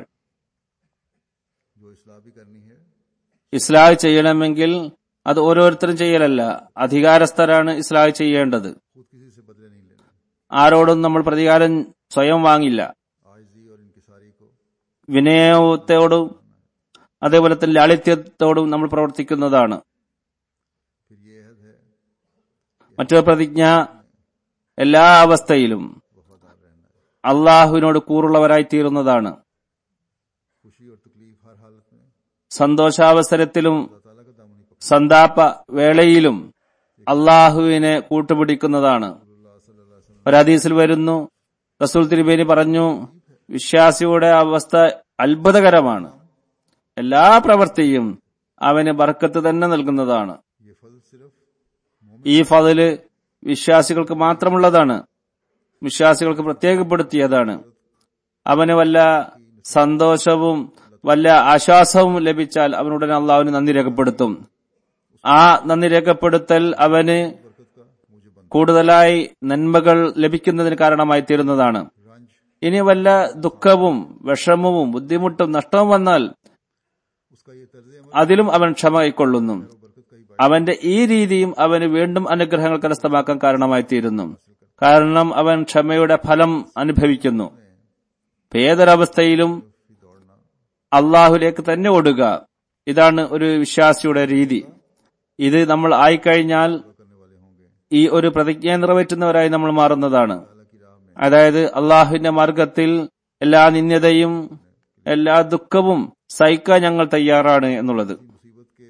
जो इस्लाह भी करनी है ഇസ്ലാഹ് ചെയ്യണമെങ്കിൽ അത് ഓരോരുത്തരും ചെയ്യലല്ല അധികാരസ്ഥരാണ് ഇസ്ലാഹ് ചെയ്യേണ്ടത് खुद किसी से बदले नहीं लेना ആരോടും നമ്മൾ പ്രതികാരം സ്വയം വാങ്ങില്ല आजी और इनकिसारी को വിനയത്തോടും അതേപോലെ തന്നെ ലാളിത്യത്തോടും നമ്മൾ പ്രവർത്തിക്കുന്നതാണ് फिर ये अहद है മറ്റൊരു പ്രതിജ്ഞ എല്ലാ അവസ്ഥയിലും वफादार रहना है അള്ളാഹുവിനോട് കൂറുള്ളവരായി തീരുന്നതാണ് खुशी और तकलीफ हर हालत में സന്തോഷാവസരത്തിലും अल्लाह ताला का दामन ही पकड़ സന്താപ വേളയിലും അള്ളാഹുവിനെ കൂട്ടുപിടിക്കുന്നതാണ് सल्लल्लाहु अलैहि वसल्लम ഒരു ഹദീസിൽ വരുന്നു റസൂൽ തിരുമേനി പറഞ്ഞു വിശ്വാസിയുടെ അവസ്ഥ അത്ഭുതകരമാണ് എല്ലാ പ്രവൃത്തിയും അവന് ബർക്കത്ത് തന്നെ നൽകുന്നതാണ് ये फल सिर्फ ഈ ഫതില് വിശ്വാസികൾക്ക് മാത്രമുള്ളതാണ് വിശ്വാസികൾക്ക് പ്രത്യേകപ്പെടുത്തിയതാണ് അവന് വല്ല സന്തോഷവും വല്ല ആശ്വാസവും ലഭിച്ചാൽ അവനുടനെ അള്ളാഹുവിന് നന്ദി രേഖപ്പെടുത്തും ആ നന്ദി രേഖപ്പെടുത്തൽ അവന് बरकत का मुझे बंद കൂടുതലായി നന്മകൾ ലഭിക്കുന്നതിന് കാരണമായി തീരുന്നതാണ് रंज ഇനി വല്ല ദുഃഖവും വിഷമവും ബുദ്ധിമുട്ടും നഷ്ടവും വന്നാൽ उसका ये तर्ज अमल അതിലും അവൻ ക്ഷമ കൈക്കൊള്ളുന്നു बरकत का ही അവന്റെ ഈ രീതിയും അവന് വീണ്ടും അനുഗ്രഹങ്ങൾ കരസ്ഥമാക്കാൻ കാരണമായി തീരുന്നു കാരണം അവൻ ക്ഷമയുടെ ഫലം അനുഭവിക്കുന്നു ഇപ്പൊ ഏതൊരവസ്ഥയിലും ही दौड़ना അള്ളാഹുലേക്ക് തന്നെ ഓടുക ഇതാണ് ഒരു വിശ്വാസിയുടെ രീതി ഇത് നമ്മൾ ആയിക്കഴിഞ്ഞാൽ करने वाले होंगे ഈ ഒരു പ്രതിജ്ഞ നിറവേറ്റുന്നവരായി നമ്മൾ മാറുന്നതാണ് अल्लाह की राह में അതായത് അള്ളാഹുവിന്റെ മാർഗത്തിൽ എല്ലാ നിന്ദ്യതയും എല്ലാ ദുഃഖവും സഹിക്കാൻ ഞങ്ങൾ തയ്യാറാണ് എന്നുള്ളത് मुसीबत के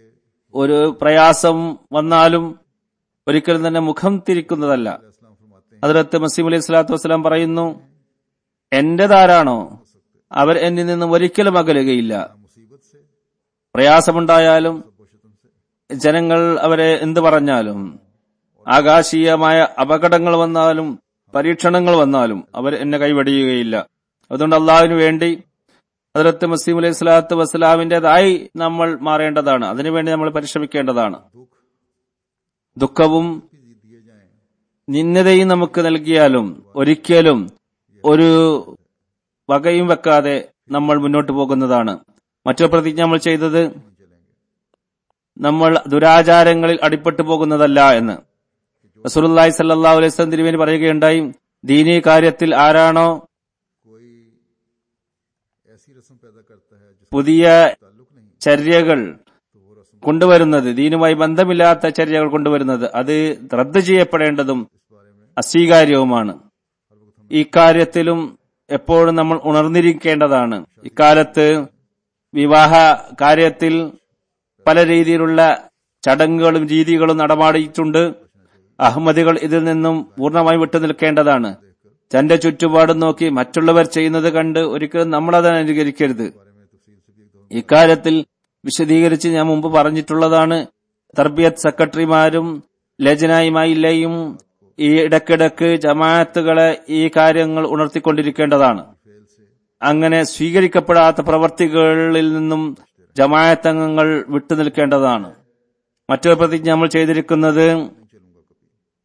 ഒരു പ്രയാസം വന്നാലും ഒരിക്കലും തന്നെ മുഖം തിരിക്കുന്നതല്ല इस्लाम फरमाते हैं അതിലത്ത് മസീം അലൈഹി സ്വലാത്തു വസ്സലാം പറയുന്നു എന്റേതാരാണോ അവർ എന്നിൽ നിന്നും ഒരിക്കലും അകലുകയില്ല मुसीबत से പ്രയാസമുണ്ടായാലും बोशतम से ജനങ്ങൾ അവരെ എന്ത് പറഞ്ഞാലും ആകാശീയമായ അപകടങ്ങൾ വന്നാലും പരീക്ഷണങ്ങൾ വന്നാലും അവർ എന്നെ കൈവടിയുകയില്ല അതുകൊണ്ട് അള്ളാഹുവിന് വേണ്ടി ഹജറത്ത് മസീം അലൈഹി സ്വലാത്തു വസ്സലാമിന്റേതായി നമ്മൾ മാറേണ്ടതാണ് അതിനുവേണ്ടി നമ്മൾ പരിശ്രമിക്കേണ്ടതാണ് दुख ദുഃഖവും भी दिए जाएं നിന്ദതയും നമുക്ക് നൽകിയാലും ഒരിക്കലും ഒരു വകയും വെക്കാതെ നമ്മൾ മുന്നോട്ട് പോകുന്നതാണ് മറ്റൊരു പ്രതിജ്ഞ നമ്മൾ ചെയ്തത് നമ്മൾ ദുരാചാരങ്ങളിൽ അടിപ്പെട്ടു പോകുന്നതല്ല എന്ന് റസൂലുള്ളാഹി സല്ലല്ലാഹു അലൈഹി വസല്ലം തിരുമേനി പറയുകയുണ്ടായി ദീനീ കാര്യത്തിൽ ആരാണോ कोई ऐसी रस्म पैदा करता है जिसका പുതിയ ताल्लुक नहीं ചര്യകൾ तो वो रस्म കൊണ്ടുവരുന്നത് ദീനുമായി ബന്ധമില്ലാത്ത ചര്യകൾ കൊണ്ടുവരുന്നത് അത് റദ്ദ് ചെയ്യപ്പെടേണ്ടതും इस बारे में അസ്വീകാര്യവുമാണ് ഇക്കാര്യത്തിലും എപ്പോഴും നമ്മൾ ഉണർന്നിരിക്കേണ്ടതാണ് ഇക്കാലത്ത് വിവാഹ കാര്യത്തിൽ പല രീതിയിലുള്ള ചടങ്ങുകളും രീതികളും നടമാടിയിട്ടുണ്ട് അഹമ്മദികൾ ഇതിൽ നിന്നും പൂർണ്ണമായി വിട്ടുനിൽക്കേണ്ടതാണ് തന്റെ ചുറ്റുപാടും നോക്കി മറ്റുള്ളവർ ചെയ്യുന്നത് കണ്ട് ഒരിക്കലും നമ്മളത് അനുകരിക്കരുത് बारे में तफसील से भी एक दो ഇക്കാര്യത്തിൽ വിശദീകരിച്ച് ഞാൻ മുമ്പ് പറഞ്ഞിട്ടുള്ളതാണ് തർബിയത്ത് സെക്രട്ടറിമാരും ലജനായുമായില്ലയും ഈ ഇടക്കിടക്ക് ജമാഅത്തുകളെ ഈ കാര്യങ്ങൾ ഉണർത്തിക്കൊണ്ടിരിക്കേണ്ടതാണ് फेल से അങ്ങനെ സ്വീകരിക്കപ്പെടാത്ത പ്രവർത്തികളിൽ നിന്നും ജമാഅത്ത് അംഗങ്ങൾ വിട്ടുനിൽക്കേണ്ടതാണ് മറ്റൊരു പ്രതിജ്ഞ നമ്മൾ ചെയ്തിരിക്കുന്നത് चलूंगा कभी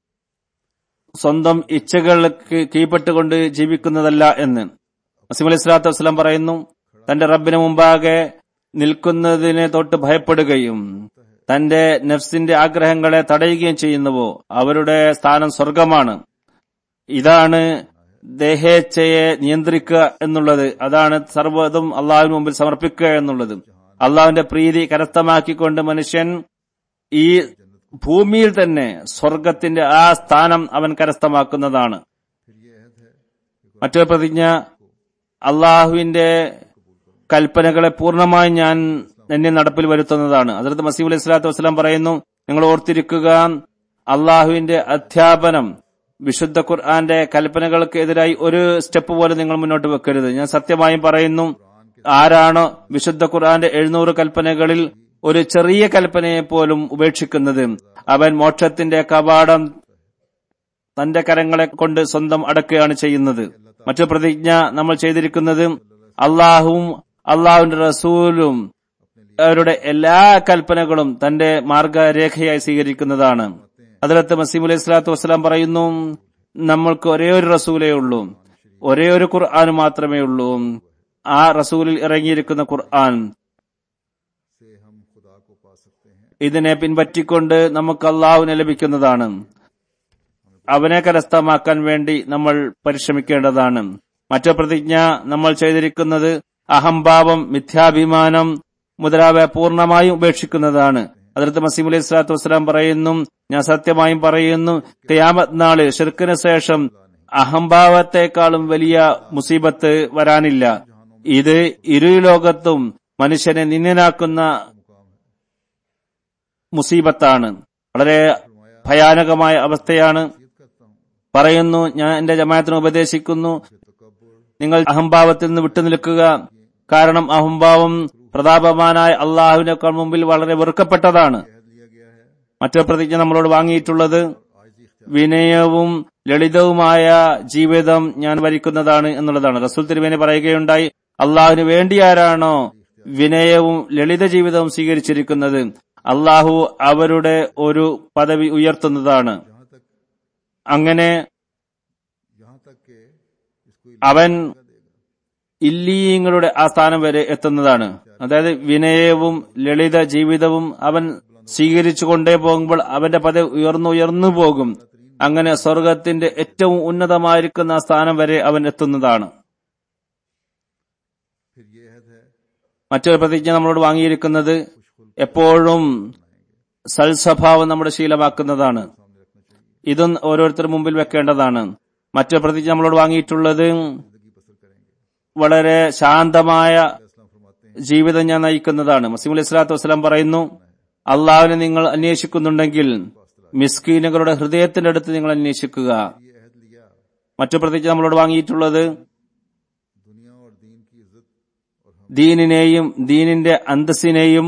സ്വന്തം ഇച്ഛകൾക്ക് കീഴ്പ്പെട്ടുകൊണ്ട് ജീവിക്കുന്നതല്ല എന്ന് മസീം അലൈഹി സ്വലാത്തു വസ്സലാം പറയുന്നു തന്റെ റബ്ബിന് മുമ്പാകെ നിൽക്കുന്നതിനെ തൊട്ട് ഭയപ്പെടുകയും തന്റെ നഫ്സിന്റെ ആഗ്രഹങ്ങളെ തടയുകയും ചെയ്യുന്നുവോ അവരുടെ സ്ഥാനം സ്വർഗമാണ് ഇതാണ് ദേഹേച്ഛയെ നിയന്ത്രിക്കുക എന്നുള്ളത് അതാണ് സർവ്വതും അള്ളാഹുവിന് മുമ്പിൽ സമർപ്പിക്കുക എന്നുള്ളത് അള്ളാഹുവിന്റെ പ്രീതി കരസ്ഥമാക്കിക്കൊണ്ട് മനുഷ്യൻ ഈ ഭൂമിയിൽ തന്നെ സ്വർഗത്തിന്റെ ആ സ്ഥാനം അവൻ കരസ്ഥമാക്കുന്നതാണ് फिर ये अहद है कि മറ്റൊരു പ്രതിജ്ഞ അള്ളാഹുവിന്റെ കൽപ്പനകളെ പൂർണ്ണമായി ഞാൻ എന്നെ നടപ്പിൽ വരുത്തുന്നതാണ് അതിർത്ത് മസീബ് അലൈഹി സ്വലാത്തു വസ്സലാം പറയുന്നു നിങ്ങൾ ഓർത്തിരിക്കുക അള്ളാഹുവിന്റെ അധ്യാപനം വിശുദ്ധ ഖുർആന്റെ കൽപ്പനകൾക്ക് എതിരായി ഒരു സ്റ്റെപ്പ് പോലും നിങ്ങൾ മുന്നോട്ട് വെക്കരുത് ഞാൻ സത്യമായും പറയുന്നു ആരാണോ വിശുദ്ധ ഖുർആന്റെ എഴുന്നൂറ് കൽപ്പനകളിൽ ഒരു ചെറിയ കൽപ്പനയെ പോലും ഉപേക്ഷിക്കുന്നത് അവൻ മോക്ഷത്തിന്റെ കവാടം തന്റെ കരങ്ങളെ കൊണ്ട് സ്വന്തം അടക്കുകയാണ് ചെയ്യുന്നത് മറ്റു പ്രതിജ്ഞ നമ്മൾ ചെയ്തിരിക്കുന്നത് അള്ളാഹുവും അള്ളാഹുവിന്റെ റസൂലും അവരുടെ എല്ലാ കൽപ്പനകളും തന്റെ മാർഗരേഖയായി സ്വീകരിക്കുന്നതാണ് അതിലത്ത് മസീം അലൈഹി സ്വലാത്തു വസ്സലാം പറയുന്നു നമ്മൾക്ക് ഒരേ ഒരു റസൂലേ ഉള്ളൂ ഒരേ ഒരു ഖുർആൻ മാത്രമേ ഉള്ളൂ ആ റസൂലിൽ ഇറങ്ങിയിരിക്കുന്ന ഖുർആൻ से हम खुदा को पा सकते हैं ഇതിനെ പിൻപറ്റിക്കൊണ്ട് നമുക്ക് അള്ളാഹുവിനെ ലഭിക്കുന്നതാണ് അവനെ കരസ്ഥമാക്കാൻ വേണ്ടി നമ്മൾ പരിശ്രമിക്കേണ്ടതാണ് മറ്റു പ്രതിജ്ഞ നമ്മൾ ചെയ്തിരിക്കുന്നത് അഹംഭാവം മിഥ്യാഭിമാനം മുതലായവ പൂർണ്ണമായും ഉപേക്ഷിക്കുന്നതാണ് അതിർത്ത് മസീം അലൈഹി സ്വലാത്തു വസ്സലാം പറയുന്നു ഞാൻ സത്യമായും പറയുന്നു ഖിയാമത്ത് നാള് ഷിർക്കിന് ശേഷം അഹംഭാവത്തെക്കാളും വലിയ മുസീബത്ത് വരാനില്ല ഇത് ഇരു ലോകത്തും മനുഷ്യനെ നിന്ദനാക്കുന്ന മുസീബത്താണ് വളരെ ഭയാനകമായ അവസ്ഥയാണ് करता हूँ പറയുന്നു ഞാൻ എന്റെ ജമാഅത്തിന് ഉപദേശിക്കുന്നു നിങ്ങൾ അഹംഭാവത്തിൽ നിന്ന് വിട്ടുനിൽക്കുക കാരണം അഹംഭാവം പ്രതാപമാനായ അള്ളാഹുവിനേക്കാൾ മുമ്പിൽ വളരെ വെറുക്കപ്പെട്ടതാണ് अहद लिया गया है മറ്റൊരു പ്രതിജ്ഞ നമ്മളോട് വാങ്ങിയിട്ടുള്ളത് आजी इख्तियार വിനയവും ലളിതവുമായ ജീവിതം ഞാൻ വരിക്കുന്നതാണ് എന്നുള്ളതാണ് റസൂൽ തിരുവേനി പറയുകയുണ്ടായി അള്ളാഹുവിന് വേണ്ടി ആരാണോ വിനയവും ലളിത ജീവിതവും സ്വീകരിച്ചിരിക്കുന്നത് അള്ളാഹു അവരുടെ ഒരു പദവി ഉയർത്തുന്നതാണ് जहाँ तक അങ്ങനെ यहाँ तक के इसको അവൻ ഇല്ലീങ്ങളുടെ ആ സ്ഥാനം വരെ എത്തുന്നതാണ് അതായത് വിനയവും ലളിത ജീവിതവും അവൻ സ്വീകരിച്ചു കൊണ്ടേ പോകുമ്പോൾ അവന്റെ പദവി ഉയർന്നു ഉയർന്നു പോകും അങ്ങനെ സ്വർഗത്തിന്റെ ഏറ്റവും ഉന്നതമായിരിക്കുന്ന ആ സ്ഥാനം വരെ അവൻ എത്തുന്നതാണ് फिर ये अहद है മറ്റൊരു പ്രതിജ്ഞ നമ്മളോട് വാങ്ങിയിരിക്കുന്നത് എപ്പോഴും സൽസ്വഭാവം നമ്മുടെ ശീലമാക്കുന്നതാണ് सामने रखना चाहिए ഇതും ഓരോരുത്തർ മുമ്പിൽ വെക്കേണ്ടതാണ് മറ്റൊരു പ്രതിജ്ഞ നമ്മളോട് വാങ്ങിയിട്ടുള്ളത് जिंदगी बसर करेंगे വളരെ ശാന്തമായ इस्लाम फरमाते हैं ജീവിതം ഞാൻ നയിക്കുന്നതാണ് മസീം അലൈഹി സ്വലാത്തു വസ്സലാം പറയുന്നു അള്ളാഹുവിനെ നിങ്ങൾ അന്വേഷിക്കുന്നുണ്ടെങ്കിൽ മിസ്കീനുകളുടെ ഹൃദയത്തിന്റെ അടുത്ത് നിങ്ങൾ അന്വേഷിക്കുക ये अहद लिया മറ്റു പ്രതിജ്ഞ നമ്മളോട് വാങ്ങിയിട്ടുള്ളത് दुनिया और दीन की इज्जत और हम ദീനിനെയും ദീനിന്റെ അന്തസ്സിനെയും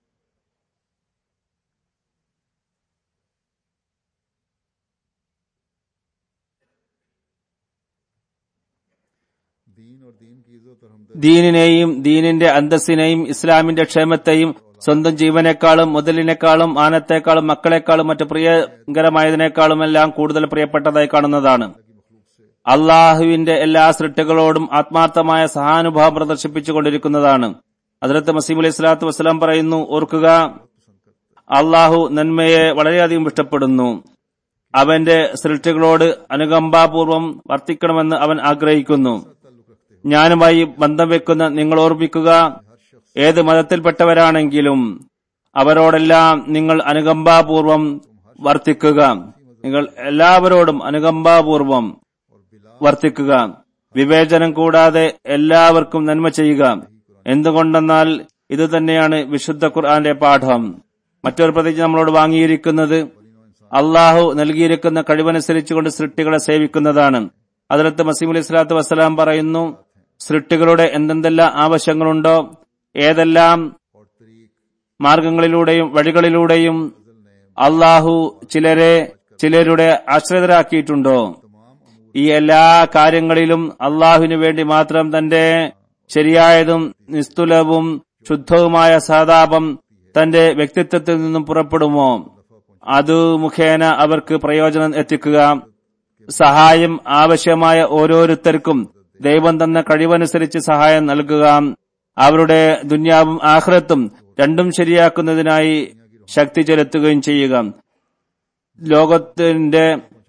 दीन और दीन की इज्जत और हम ദീനിനെയും ദീനിന്റെ അന്തസ്സിനെയും ഇസ്ലാമിന്റെ ക്ഷേമത്തെയും സ്വന്തം ജീവനേക്കാളും മുതലിനേക്കാളും മാനത്തേക്കാളും മക്കളെക്കാളും മറ്റു പ്രിയങ്കരമായതിനേക്കാളും എല്ലാം കൂടുതൽ പ്രിയപ്പെട്ടതായി കാണുന്നതാണ് അള്ളാഹുവിന്റെ എല്ലാ സൃഷ്ടികളോടും ആത്മാർത്ഥമായ സഹാനുഭാവം പ്രദർശിപ്പിച്ചുകൊണ്ടിരിക്കുന്നതാണ് അതിലത്ത് മസീം അലൈഹി സ്വലാത്തു വസ്സലാം പറയുന്നു ഓർക്കുക അള്ളാഹു നന്മയെ വളരെയധികം ഇഷ്ടപ്പെടുന്നു അവന്റെ സൃഷ്ടികളോട് അനുകമ്പാപൂർവം വർത്തിക്കണമെന്ന് അവൻ ആഗ്രഹിക്കുന്നു ഞാനുമായി ബന്ധം വെക്കുന്ന നിങ്ങൾ ഓർമ്മിക്കുക ഏത് മതത്തിൽപ്പെട്ടവരാണെങ്കിലും അവരോടെല്ലാം നിങ്ങൾ അനുകമ്പാപൂർവം വർത്തിക്കുക നിങ്ങൾ എല്ലാവരോടും അനുകമ്പാപൂർവം വർത്തിക്കുക വിവേചനം കൂടാതെ എല്ലാവർക്കും നന്മ ചെയ്യുക എന്തുകൊണ്ടെന്നാൽ ഇത് തന്നെയാണ് വിശുദ്ധ ഖുർആന്റെ പാഠം മറ്റൊരു പ്രതിജ്ഞ നമ്മളോട് വാങ്ങിയിരിക്കുന്നത് അള്ളാഹു നൽകിയിരിക്കുന്ന കഴിവനുസരിച്ചുകൊണ്ട് സൃഷ്ടികളെ സേവിക്കുന്നതാണ് അതിലത്ത് മസീം അലൈഹി സ്വലാത്തു വസ്സലാം പറയുന്നു സൃഷ്ടികളുടെ എന്തെന്തെല്ലാം ആവശ്യങ്ങളുണ്ടോ ഏതെല്ലാം മാർഗങ്ങളിലൂടെയും വഴികളിലൂടെയും അള്ളാഹു ചിലരെ ചിലരുടെ ആശ്രിതരാക്കിയിട്ടുണ്ടോ ഈ എല്ലാ കാര്യങ്ങളിലും അള്ളാഹുവിനു വേണ്ടി മാത്രം തന്റെ ശരിയായതും നിസ്തുലവും ശുദ്ധവുമായ സഹതാപം തന്റെ വ്യക്തിത്വത്തിൽ നിന്നും പുറപ്പെടുമോ അത് മുഖേന അവർക്ക് പ്രയോജനം എത്തിക്കുക സഹായം ആവശ്യമായ ഓരോരുത്തർക്കും ദൈവം തന്ന കഴിവനുസരിച്ച് സഹായം നൽകുക അവരുടെ ദുന്യാവും ആഹ്റത്തും രണ്ടും ശരിയാക്കുന്നതിനായി ശക്തി ചെലുത്തുകയും ചെയ്യുക ലോകത്തിന്റെ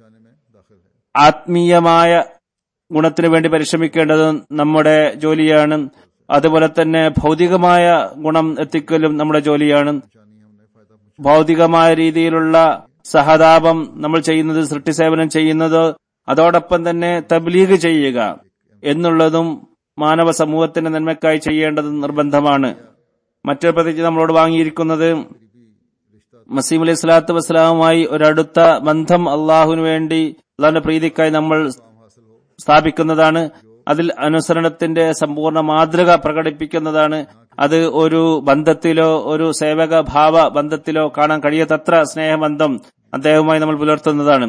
ആത്മീയമായ ഗുണത്തിനു വേണ്ടി പരിശ്രമിക്കേണ്ടത് നമ്മുടെ ജോലിയാണ് അതുപോലെ തന്നെ ഭൗതികമായ ഗുണം എത്തിക്കലും നമ്മുടെ ജോലിയാണ് ഭൗതികമായ രീതിയിലുള്ള സഹതാപം നമ്മൾ ചെയ്യുന്നത് സൃഷ്ടിസേവനം ചെയ്യുന്നത് അതോടൊപ്പം തന്നെ തബ്ലീഗ് ചെയ്യുക എന്നുള്ളതും മാനവ സമൂഹത്തിന്റെ നന്മക്കായി ചെയ്യേണ്ടത് നിർബന്ധമാണ് മറ്റൊരു പ്രതിജ്ഞ നമ്മളോട് വാങ്ങിയിരിക്കുന്നത് മസീം അലൈഹി സ്വലാത്തു വസ്സലാമുമായി ഒരടുത്ത ബന്ധം അള്ളാഹുവിന് വേണ്ടി അള്ളാഹിന്റെ പ്രീതിക്കായി നമ്മൾ സ്ഥാപിക്കുന്നതാണ് അതിൽ അനുസരണത്തിന്റെ സമ്പൂർണ്ണ മാതൃക പ്രകടിപ്പിക്കുന്നതാണ് അത് ഒരു ബന്ധത്തിലോ ഒരു സേവക ഭാവ ബന്ധത്തിലോ കാണാൻ കഴിയാത്തത്ര സ്നേഹബന്ധം അദ്ദേഹവുമായി നമ്മൾ പുലർത്തുന്നതാണ്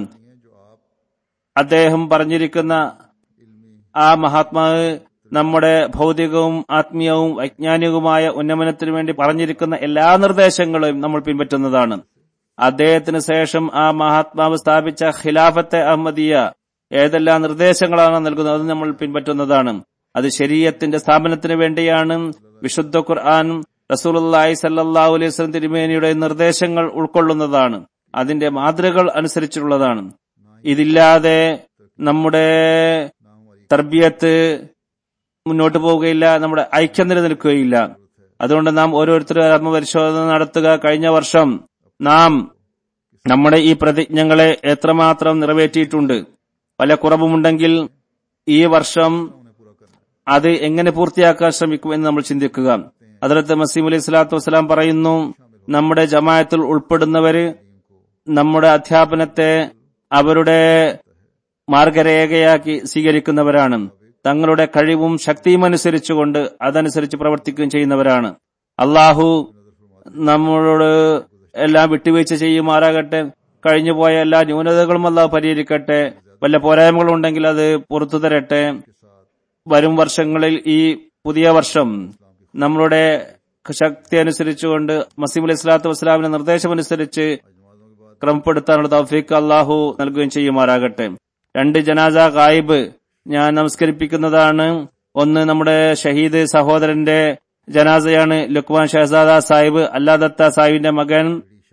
അദ്ദേഹം പറഞ്ഞിരിക്കുന്ന ആ മഹാത്മാവ് നമ്മുടെ ഭൗതികവും ആത്മീയവും വൈജ്ഞാനികവുമായ ഉന്നമനത്തിനു വേണ്ടി പറഞ്ഞിരിക്കുന്ന എല്ലാ നിർദ്ദേശങ്ങളും നമ്മൾ പിൻപറ്റുന്നതാണ് അദ്ദേഹത്തിന് ശേഷം ആ മഹാത്മാവ് സ്ഥാപിച്ച ഖിലാഫത്തെ അഹമ്മദിയ ഏതെല്ലാം നിർദ്ദേശങ്ങളാണ് നൽകുന്നത് അത് നമ്മൾ പിൻപറ്റുന്നതാണ് അത് ശരീരത്തിന്റെ സ്ഥാപനത്തിന് വേണ്ടിയാണ് വിശുദ്ധ ഖുർആൻ റസൂലി സല്ലാഹു അലൈഹി സ്വലം തിരുമേനിയുടെ നിർദ്ദേശങ്ങൾ ഉൾക്കൊള്ളുന്നതാണ് അതിന്റെ മാതൃകകൾ അനുസരിച്ചുള്ളതാണ് ഇതില്ലാതെ നമ്മുടെ തർബിയത്ത് മുന്നോട്ട് പോവുകയില്ല നമ്മുടെ ഐക്യം നിലനിൽക്കുകയില്ല അതുകൊണ്ട് നാം ഓരോരുത്തരും ആത്മപരിശോധന നടത്തുക കഴിഞ്ഞ വർഷം നാം നമ്മുടെ ഈ പ്രതിജ്ഞകളെ എത്രമാത്രം നിറവേറ്റിയിട്ടുണ്ട് വല്ല കുറവുമുണ്ടെങ്കിൽ ഈ വർഷം അത് എങ്ങനെ പൂർത്തിയാക്കാൻ ശ്രമിക്കുമെന്ന് നമ്മൾ ചിന്തിക്കുക അതിലത്ത് മസീം അലൈഹി സ്വലാത്തു വസ്സലാം പറയുന്നു നമ്മുടെ ജമായത്തിൽ ഉൾപ്പെടുന്നവര് നമ്മുടെ അധ്യാപനത്തെ അവരുടെ മാർഗരേഖയാക്കി സ്വീകരിക്കുന്നവരാണ് തങ്ങളുടെ കഴിവും ശക്തിയും അനുസരിച്ചുകൊണ്ട് അതനുസരിച്ച് പ്രവർത്തിക്കുകയും ചെയ്യുന്നവരാണ് അള്ളാഹു നമ്മളോട് എല്ലാം വിട്ടുവീഴ്ച ചെയ്യുമാറാകട്ടെ കഴിഞ്ഞുപോയ എല്ലാ ന്യൂനതകളും അള്ളാഹു പരിഹരിക്കട്ടെ വല്ല പോരായ്മകളും ഉണ്ടെങ്കിൽ അത് പുറത്തു തരട്ടെ വരും വർഷങ്ങളിൽ ഈ പുതിയ വർഷം നമ്മളുടെ ശക്തി അനുസരിച്ചുകൊണ്ട് മസീം അലൈഹി സ്വലാത്തു വസ്സലാമിന്റെ നിർദ്ദേശമനുസരിച്ച് ക്രമപ്പെടുത്താനുള്ള തൗഫീഖ് അള്ളാഹു നൽകുകയും ചെയ്യുമാറാകട്ടെ രണ്ട് ജനാസ ഗായിബ് ഞാൻ നമസ്കരിപ്പിക്കുന്നതാണ് ഒന്ന് നമ്മുടെ ഷഹീദ് സഹോദരന്റെ ജനാസയാണ് ലുക്മാൻ ഷഹസാദ സാഹിബ് അല്ലാദത്ത സാഹിബിന്റെ മകൻ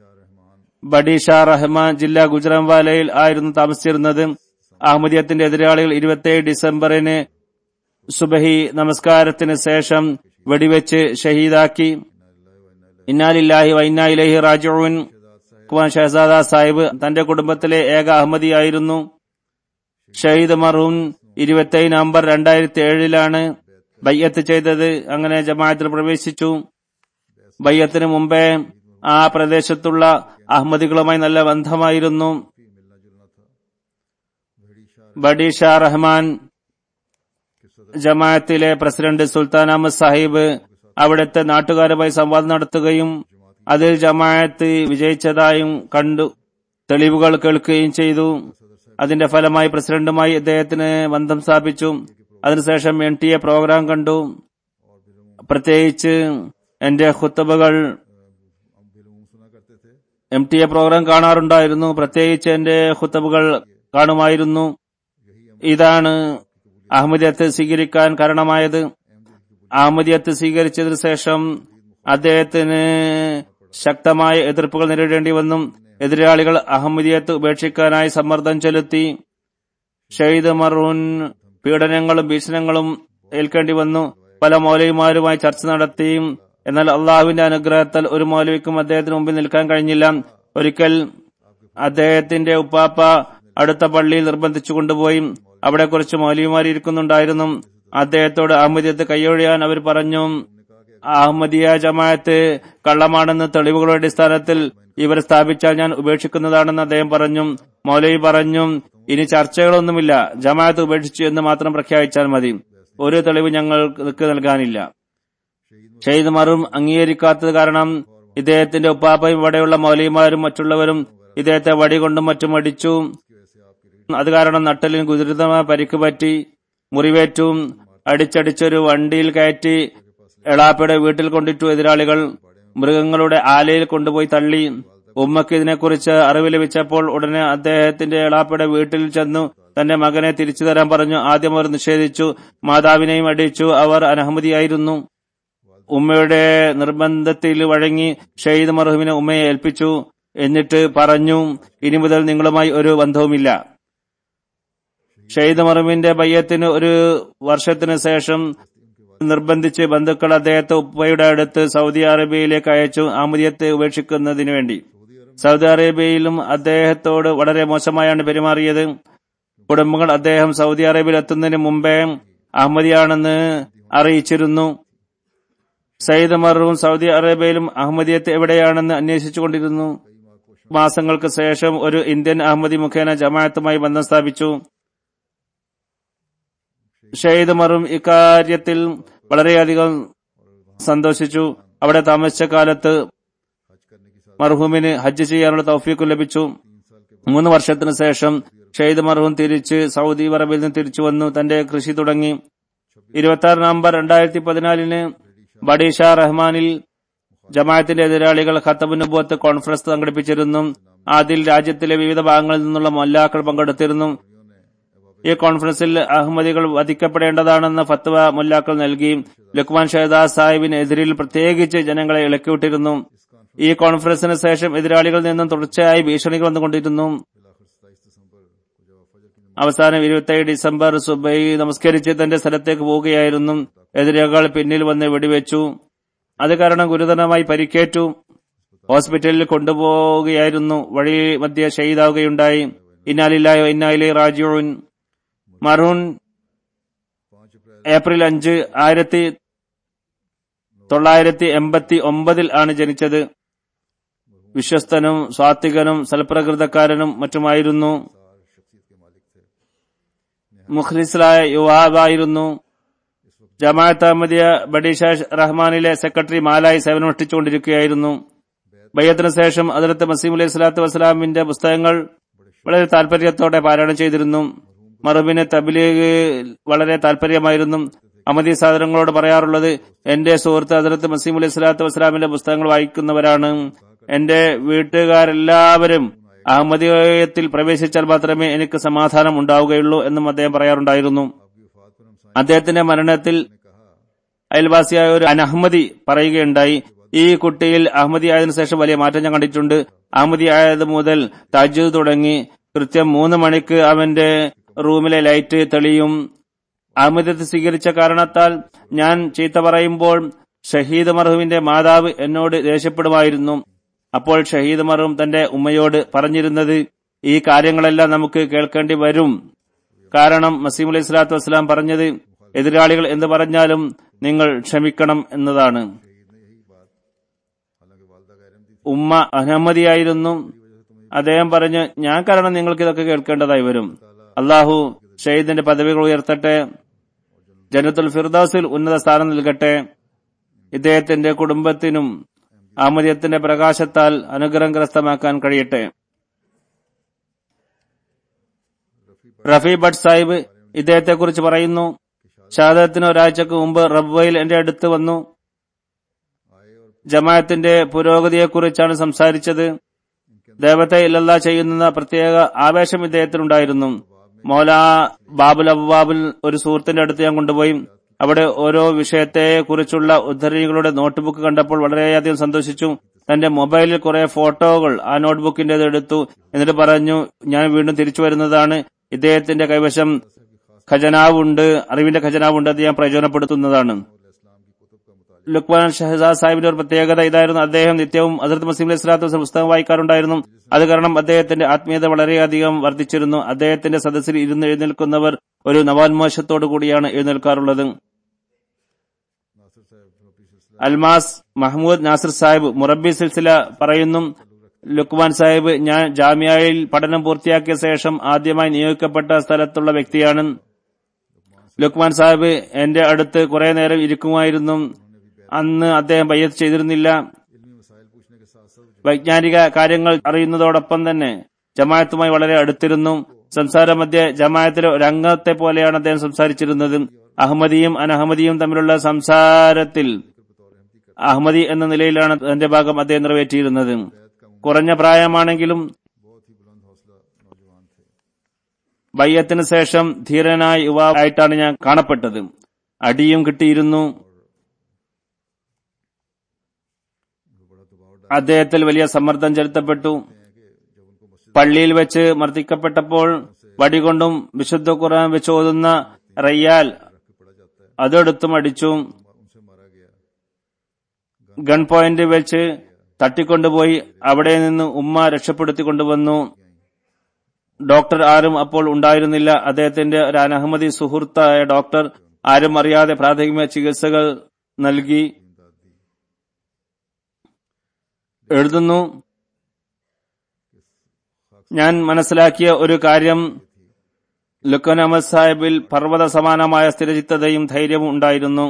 ബഡീഷ റഹ്മാൻ ജില്ല ഗുജറാംവാലയിൽ ആയിരുന്നു താമസിച്ചിരുന്നത് അഹമ്മദിയത്തിന്റെ എതിരാളികൾ ഇരുപത്തിയേഴ് ഡിസംബറിന് സുബഹി നമസ്കാരത്തിന് ശേഷം വെടിവെച്ച് ഷഹീദാക്കി ഇന്നാലില്ലാഹി വൈന്നാ ഇലഹി റാജുൻ കുമാൻ ഷഹസാദ സാഹിബ് തന്റെ കുടുംബത്തിലെ ഏക അഹമ്മദിയായിരുന്നു ഷഹീദ് മറൂൻ ഇരുപത്തി നവംബർ രണ്ടായിരത്തി ഏഴിലാണ് ബയ്യത്ത് ചെയ്തത് അങ്ങനെ ജമാഅത്തിൽ പ്രവേശിച്ചു ബയ്യത്തിന് മുമ്പേ ആ പ്രദേശത്തുള്ള അഹമ്മദികളുമായി നല്ല ബന്ധമായിരുന്നു भी मिलना जुलना था भेड़ी शाह ബഡി ഷാ റഹ്മാൻ के सदर ജമാഅത്തിലെ പ്രസിഡന്റ് സുൽത്താൻ അഹമ്മദ് സാഹിബ് അവിടുത്തെ നാട്ടുകാരുമായി സംവാദം നടത്തുകയും അതിൽ ജമാഅത്ത് വിജയിച്ചതായും കണ്ടു തെളിവുകൾ കേൾക്കുകയും ചെയ്തു അതിന്റെ ഫലമായി പ്രസിഡന്റുമായി ഇദ്ദേഹത്തിന് ബന്ധം സ്ഥാപിച്ചു അതിനുശേഷം എൻ ടി എ പ്രോഗ്രാം കണ്ടു പ്രത്യേകിച്ച് എന്റെ ഖുത്തബകൾ हम बिलूम सुना करते थे എം ടി എ പ്രോഗ്രാം കാണാറുണ്ടായിരുന്നു പ്രത്യേകിച്ച് എന്റെ ഖുത്തബുകൾ കാണുമായിരുന്നു ഇതാണ് അഹമ്മദിയത്ത് സ്വീകരിക്കാൻ കാരണമായത് അഹമ്മദിയത്ത് സ്വീകരിച്ചതിനു ശേഷം അദ്ദേഹത്തിന് ശക്തമായ എതിർപ്പുകൾ നേരിടേണ്ടി വന്നു എതിരാളികൾ അഹമ്മദിയത്ത് ഉപേക്ഷിക്കാനായി സമ്മർദ്ദം ചെലുത്തി ഷെയ്ദ് മറൂൻ പീഡനങ്ങളും ഭീഷണങ്ങളും ഏൽക്കേണ്ടി വന്നു പല മൗലവിമാരുമായി ചർച്ച നടത്തി എന്നാൽ അള്ളാഹുവിന്റെ അനുഗ്രഹത്താൽ ഒരു മൗലവിക്കും അദ്ദേഹത്തിന് മുമ്പിൽ നിൽക്കാൻ കഴിഞ്ഞില്ല ഒരിക്കൽ അദ്ദേഹത്തിന്റെ ഉപ്പാപ്പ അടുത്ത പള്ളിയിൽ നിർബന്ധിച്ചു കൊണ്ടുപോയി അവിടെ കുറച്ച് മൗലവിമാർ ഇരിക്കുന്നുണ്ടായിരുന്നു അദ്ദേഹത്തോട് അഹമ്മദിയത്ത് കൈയൊഴിയാൻ അവർ പറഞ്ഞു അഹമ്മദിയ ജമാഅത്ത് കള്ളമാണെന്ന് തെളിവുകളുടെ അടിസ്ഥാനത്തിൽ ഇവർ സ്ഥാപിച്ചാൽ ഞാൻ ഉപേക്ഷിക്കുന്നതാണെന്ന് അദ്ദേഹം പറഞ്ഞു മൗലവി പറഞ്ഞു ഇനി ചർച്ചകളൊന്നുമില്ല ജമാഅത്ത് ഉപേക്ഷിച്ചു എന്ന് മാത്രം പ്രഖ്യാപിച്ചാൽ മതി ഒരു തെളിവ് ഞങ്ങൾക്ക് നൽകാനില്ല ഷെയ്ദ് മറും അംഗീകരിക്കാത്തത് കാരണം ഇദ്ദേഹത്തിന്റെ ഉപ്പാപ്പയും ഇവിടെയുള്ള മൗലവിമാരും മറ്റുള്ളവരും ഇദ്ദേഹത്തെ വടികൊണ്ടും മറ്റും അടിച്ചു അത് കാരണം നട്ടലിന് ഗുരുതരമായ പരിക്ക് പറ്റി മുറിവേറ്റു അടിച്ചടിച്ചൊരു വണ്ടിയിൽ കയറ്റി എളാപ്പയുടെ വീട്ടിൽ കൊണ്ടിട്ടു എതിരാളികൾ മൃഗങ്ങളുടെ ആലയിൽ കൊണ്ടുപോയി തള്ളി ഉമ്മക്ക് ഇതിനെക്കുറിച്ച് അറിവ് ലഭിച്ചപ്പോൾ ഉടനെ അദ്ദേഹത്തിന്റെ എളാപ്പയുടെ വീട്ടിൽ ചെന്നു തന്റെ മകനെ തിരിച്ചു തരാൻ പറഞ്ഞു ആദ്യം അവർ നിഷേധിച്ചു മാതാവിനെയും അടിച്ചു അവർ അനഹമ്മതിയായിരുന്നു ഉമ്മയുടെ നിർബന്ധത്തിൽ വഴങ്ങി ഷെയ്ദ് മർഹുവിനെ ഉമ്മയെ ഏൽപ്പിച്ചു എന്നിട്ട് പറഞ്ഞു ഇനി മുതൽ നിങ്ങളുമായി ഒരു ബന്ധവുമില്ല ഷെയ്ദ് മർഹുവിന്റെ ബയ്യത്തിന് ഒരു വർഷത്തിന് ശേഷം നിർബന്ധിച്ച് ബന്ധുക്കൾ അദ്ദേഹത്തെ ഉപ്പയുടെ അടുത്ത് സൗദി അറേബ്യയിലേക്ക് അയച്ചു ആമുദിയത്തെ ഉപേക്ഷിക്കുന്നതിനു വേണ്ടി സൗദി അറേബ്യയിലും അദ്ദേഹത്തോട് വളരെ മോശമായാണ് പെരുമാറിയത് കുടുംബങ്ങൾ അദ്ദേഹം സൗദി അറേബ്യയിൽ എത്തുന്നതിന് മുമ്പേ അഹമ്മദിയാണെന്ന് അറിയിച്ചിരുന്നു സയ്യിദ് മറും സൗദി അറേബ്യയിലും അഹമ്മദിയത്ത് എവിടെയാണെന്ന് അന്വേഷിച്ചുകൊണ്ടിരുന്നു മാസങ്ങൾക്ക് ശേഷം ഒരു ഇന്ത്യൻ അഹമ്മദി മുഖേന ജമാഅത്തുമായി ബന്ധം സ്ഥാപിച്ചു ഷെയ്ദ് മറും ഇക്കാര്യത്തിൽ വളരെയധികം സന്തോഷിച്ചു അവിടെ താമസിച്ച കാലത്ത് മർഹൂമിന് ഹജ്ജ് ചെയ്യാനുള്ള തൗഫീഖ് ലഭിച്ചു മൂന്ന് വർഷത്തിന് ശേഷം ഷെയ്ദ് മർഹൂം തിരിച്ച് സൗദി അറേബ്യയിൽ നിന്ന് തിരിച്ചു വന്നു തന്റെ കൃഷി തുടങ്ങി ഇരുപത്തി ആറ് നവംബർ രണ്ടായിരത്തി പതിനാലിന് ബഡീഷ റഹ്മാനിൽ ജമാഅത്തിന്റെ എതിരാളികൾ ഖത്തബുനുബത്ത് കോൺഫറൻസ് സംഘടിപ്പിച്ചിരുന്നു അതിൽ രാജ്യത്തിലെ വിവിധ ഭാഗങ്ങളിൽ നിന്നുള്ള മൊല്ലാക്കൾ പങ്കെടുത്തിരുന്നു ഈ കോൺഫറൻസിൽ അഹമ്മദികൾ വധിക്കപ്പെടേണ്ടതാണെന്ന ഫത്വ മുല്ലാക്കൾ നൽകി ലുക്മാൻ ഷഹദാസ് സാഹിബിനെതിരിൽ പ്രത്യേകിച്ച് ജനങ്ങളെ ഇളക്കിവിട്ടിരുന്നു ഈ കോൺഫറൻസിന് ശേഷം എതിരാളികളിൽ നിന്നും തുടർച്ചയായി ഭീഷണികൾ വന്നുകൊണ്ടിരുന്നു അവസാനം ഇരുപത്തേഴ് ഡിസംബർ സുബൈ നമസ്കരിച്ച് തന്റെ സ്ഥലത്തേക്ക് പോവുകയായിരുന്നു എതിരാളികൾ പിന്നിൽ വന്ന് വെടിവെച്ചു അത് കാരണം ഗുരുതരമായി പരിക്കേറ്റു ഹോസ്പിറ്റലിൽ കൊണ്ടുപോവുകയായിരുന്നു വഴി മധ്യ ഷെയ്ദാവുകയുണ്ടായി ഇന്നാലില്ലായോ ഇന്നാലി റാജുൻ മറൂൺ ഏപ്രിൽ അഞ്ച് ആയിരത്തി തൊള്ളായിരത്തി എൺപത്തി ഒമ്പതിൽ ആണ് ജനിച്ചത് വിശ്വസ്തനും സ്വാത്വികനും സൽപ്രകൃതക്കാരനും മറ്റുമായിരുന്നു മുഖ്ലിസ്ലായ യുവാവായിരുന്നു ജമാഅത്ത് അഹമ്മദിയ ബഡീഷ റഹ്മാനിലെ സെക്രട്ടറി മാലായി സേവനമനുഷ്ഠിച്ചുകൊണ്ടിരിക്കുകയായിരുന്നു ബയ്യത്തിന് ശേഷം അതിലത്ത് മസീം അലൈഹി സ്വലാത്തു വസ്സലാമിന്റെ പുസ്തകങ്ങൾ വളരെ താല്പര്യത്തോടെ പാരായണം ചെയ്തിരുന്നു മറുബിന് തബ്ലീഗ് വളരെ താല്പര്യമായിരുന്നു അമദി സാധനങ്ങളോട് പറയാറുള്ളത് എന്റെ സുഹൃത്ത് അതിലത്ത് മസീം അലൈഹി സ്വലാത്തു വസ്സലാമിന്റെ പുസ്തകങ്ങൾ വായിക്കുന്നവരാണ് എന്റെ വീട്ടുകാരെല്ലാവരും അഹമ്മദീയത്തിൽ പ്രവേശിച്ചാൽ മാത്രമേ എനിക്ക് സമാധാനം ഉണ്ടാവുകയുള്ളൂ എന്നും അദ്ദേഹം പറയാറുണ്ടായിരുന്നു അദ്ദേഹത്തിന്റെ മരണത്തിൽ അയൽവാസിയായ ഒരു അനഹമ്മദി പറയുകയുണ്ടായി ഈ കുട്ടിയിൽ അഹമ്മദി ആയതിനു ശേഷം വലിയ മാറ്റം ഞാൻ കണ്ടിട്ടുണ്ട് അഹമ്മദി ആയത് മുതൽ തജ് തുടങ്ങി കൃത്യം മൂന്ന് മണിക്ക് അവന്റെ റൂമിലെ ലൈറ്റ് തെളിയും അഹമ്മദത്ത് സ്വീകരിച്ച കാരണത്താൽ ഞാൻ ചീത്ത പറയുമ്പോൾ ഷഹീദ് മർഹുവിന്റെ മാതാവ് എന്നോട് ദേഷ്യപ്പെടുമായിരുന്നു അപ്പോൾ ഷഹീദ് മർഹും തന്റെ ഉമ്മയോട് പറഞ്ഞിരുന്നത് ഈ കാര്യങ്ങളെല്ലാം നമുക്ക് കേൾക്കേണ്ടി വരും കാരണം മസീം അലൈഹി സ്വലാത്തു വസ്സലാം പറഞ്ഞത് എതിരാളികൾ എന്ത് പറഞ്ഞാലും നിങ്ങൾ ക്ഷമിക്കണം എന്നതാണ് शहीद ने यही बात हालांकि वालदा गैर अहमदी ഉമ്മ അഹമ്മദിയായിരുന്നു അദ്ദേഹം പറഞ്ഞു ഞാൻ കാരണം നിങ്ങൾക്ക് ഇതൊക്കെ കേൾക്കേണ്ടതായി വരും അള്ളാഹു ഷെയ്ദിന്റെ പദവികൾ ഉയർത്തട്ടെ ജനത്തുൽ ഫിർദൌസിൽ ഉന്നത സ്ഥാനം നൽകട്ടെ ഇദ്ദേഹത്തിന്റെ കുടുംബത്തിനും അഹമ്മദിയത്തിന്റെ പ്രകാശത്താൽ അനുഗ്രഹം കരസ്ഥമാക്കാൻ കഴിയട്ടെ റഫി ഭട്ട് സാഹിബ് ഇദ്ദേഹത്തെ കുറിച്ച് പറയുന്നു ഷഹാദത്തിന് ഒരാഴ്ചക്ക് മുമ്പ് റബ്ബയിൽ എന്റെ അടുത്ത് വന്നു ജമാഅത്തിന്റെ പുരോഗതിയെക്കുറിച്ചാണ് സംസാരിച്ചത് ദേവത്തെ ഇല്ലല്ല ചെയ്യുന്ന പ്രത്യേക ആവേശം ഇദ്ദേഹത്തിനുണ്ടായിരുന്നു മൗലാ ബാബുൽ അബ്വാബുൽ ഒരു സുഹൃത്തിന്റെ അടുത്ത് ഞാൻ കൊണ്ടുപോയി അവിടെ ഓരോ വിഷയത്തെ കുറിച്ചുള്ള ഉദ്ധരണികളുടെ നോട്ട്ബുക്ക് കണ്ടപ്പോൾ വളരെയധികം സന്തോഷിച്ചു തന്റെ മൊബൈലിൽ കുറെ ഫോട്ടോകൾ ആ നോട്ട്ബുക്കിന്റേത് എടുത്തു എന്നിട്ട് പറഞ്ഞു ഞാൻ വീണ്ടും തിരിച്ചു വരുന്നതാണ് ഇദ്ദേഹത്തിന്റെ കൈവശം ഖജനാവുണ്ട് അറിവിന്റെ ഖജനാവുണ്ട് അത് ഞാൻ പ്രയോജനപ്പെടുത്തുന്നതാണ് ലുക്മാൻ ഷഹസാദ് സാഹിബിന്റെ ഒരു പ്രത്യേകത ഇതായിരുന്നു അദ്ദേഹം നിത്യവും അസരത്ത് മസീം അലൈഹി സ്വലാത്തു വസ്സലാം പുസ്തകം വായിക്കാറുണ്ടായിരുന്നു അത് കാരണം അദ്ദേഹത്തിന്റെ ആത്മീയത വളരെയധികം വർദ്ധിച്ചിരുന്നു അദ്ദേഹത്തിന്റെ സദസ്സിൽ ഇരുന്ന് എഴുന്നേൽക്കുന്നവർ ഒരു നവാന്മോശത്തോടു കൂടിയാണ് എഴുന്നേൽക്കാറുള്ളത് അൽമാസ് മഹ്മൂദ് നാസിർ സാഹിബ് മുറബി സിൽസില പറയുന്നു ലുക്മാൻ സാഹിബ് ഞാൻ ജാമ്യയിൽ പഠനം പൂർത്തിയാക്കിയ ശേഷം ആദ്യമായി നിയോഗിക്കപ്പെട്ട സ്ഥലത്തുള്ള വ്യക്തിയാണ് ലുക്മാൻ സാഹിബ് എന്റെ അടുത്ത് കുറെ നേരം ഇരിക്കുമായിരുന്നു അന്ന് അദ്ദേഹം ബയ്യത്ത് ചെയ്തിരുന്നില്ല വൈജ്ഞാനിക കാര്യങ്ങൾ അറിയുന്നതോടൊപ്പം തന്നെ ജമാഅത്തുമായി വളരെ അടുത്തിരുന്നു സംസാര മധ്യ ജമാഅത്തിലെ ഒരു അംഗത്തെ പോലെയാണ് അദ്ദേഹം സംസാരിച്ചിരുന്നത് അഹമ്മദിയും അനഹമ്മദിയും തമ്മിലുള്ള സംസാരത്തിൽ അഹമ്മദി എന്ന നിലയിലാണ് തന്റെ ഭാഗം അദ്ദേഹം നിറവേറ്റിയിരുന്നത് കുറഞ്ഞ പ്രായമാണെങ്കിലും ബയ്യത്തിന് ശേഷം ധീരനായ യുവാവായിട്ടാണ് ഞാൻ കാണപ്പെട്ടത് അടിയും കിട്ടിയിരുന്നു അദ്ദേഹത്തിൽ വലിയ സമ്മർദ്ദം ചെലുത്തപ്പെട്ടു പള്ളിയിൽ വെച്ച് മർദ്ദിക്കപ്പെട്ടപ്പോൾ വടികൊണ്ടും വിശുദ്ധ ഖുർആൻ വെച്ച് ഓതുന്ന റയ്യാൽ അതെടുത്തും അടിച്ചു ഗൺ പോയിന്റ് വെച്ച് തട്ടിക്കൊണ്ടുപോയി അവിടെ നിന്ന് ഉമ്മ രക്ഷപ്പെടുത്തി കൊണ്ടുവന്നു ഡോക്ടർ ആരും അപ്പോൾ ഉണ്ടായിരുന്നില്ല അദ്ദേഹത്തിന്റെ ഒരു അനഹമ്മദി സുഹൃത്തായ ഡോക്ടർ ആരും അറിയാതെ പ്രാഥമിക ചികിത്സകൾ നൽകി എഴുതുന്നു ഞാൻ മനസ്സിലാക്കിയ ഒരു കാര്യം ലുക്കൻ അഹമ്മദ് സാഹിബിൽ പർവ്വത സമാനമായ സ്ഥിരചിത്തതയും ധൈര്യവും ഉണ്ടായിരുന്നു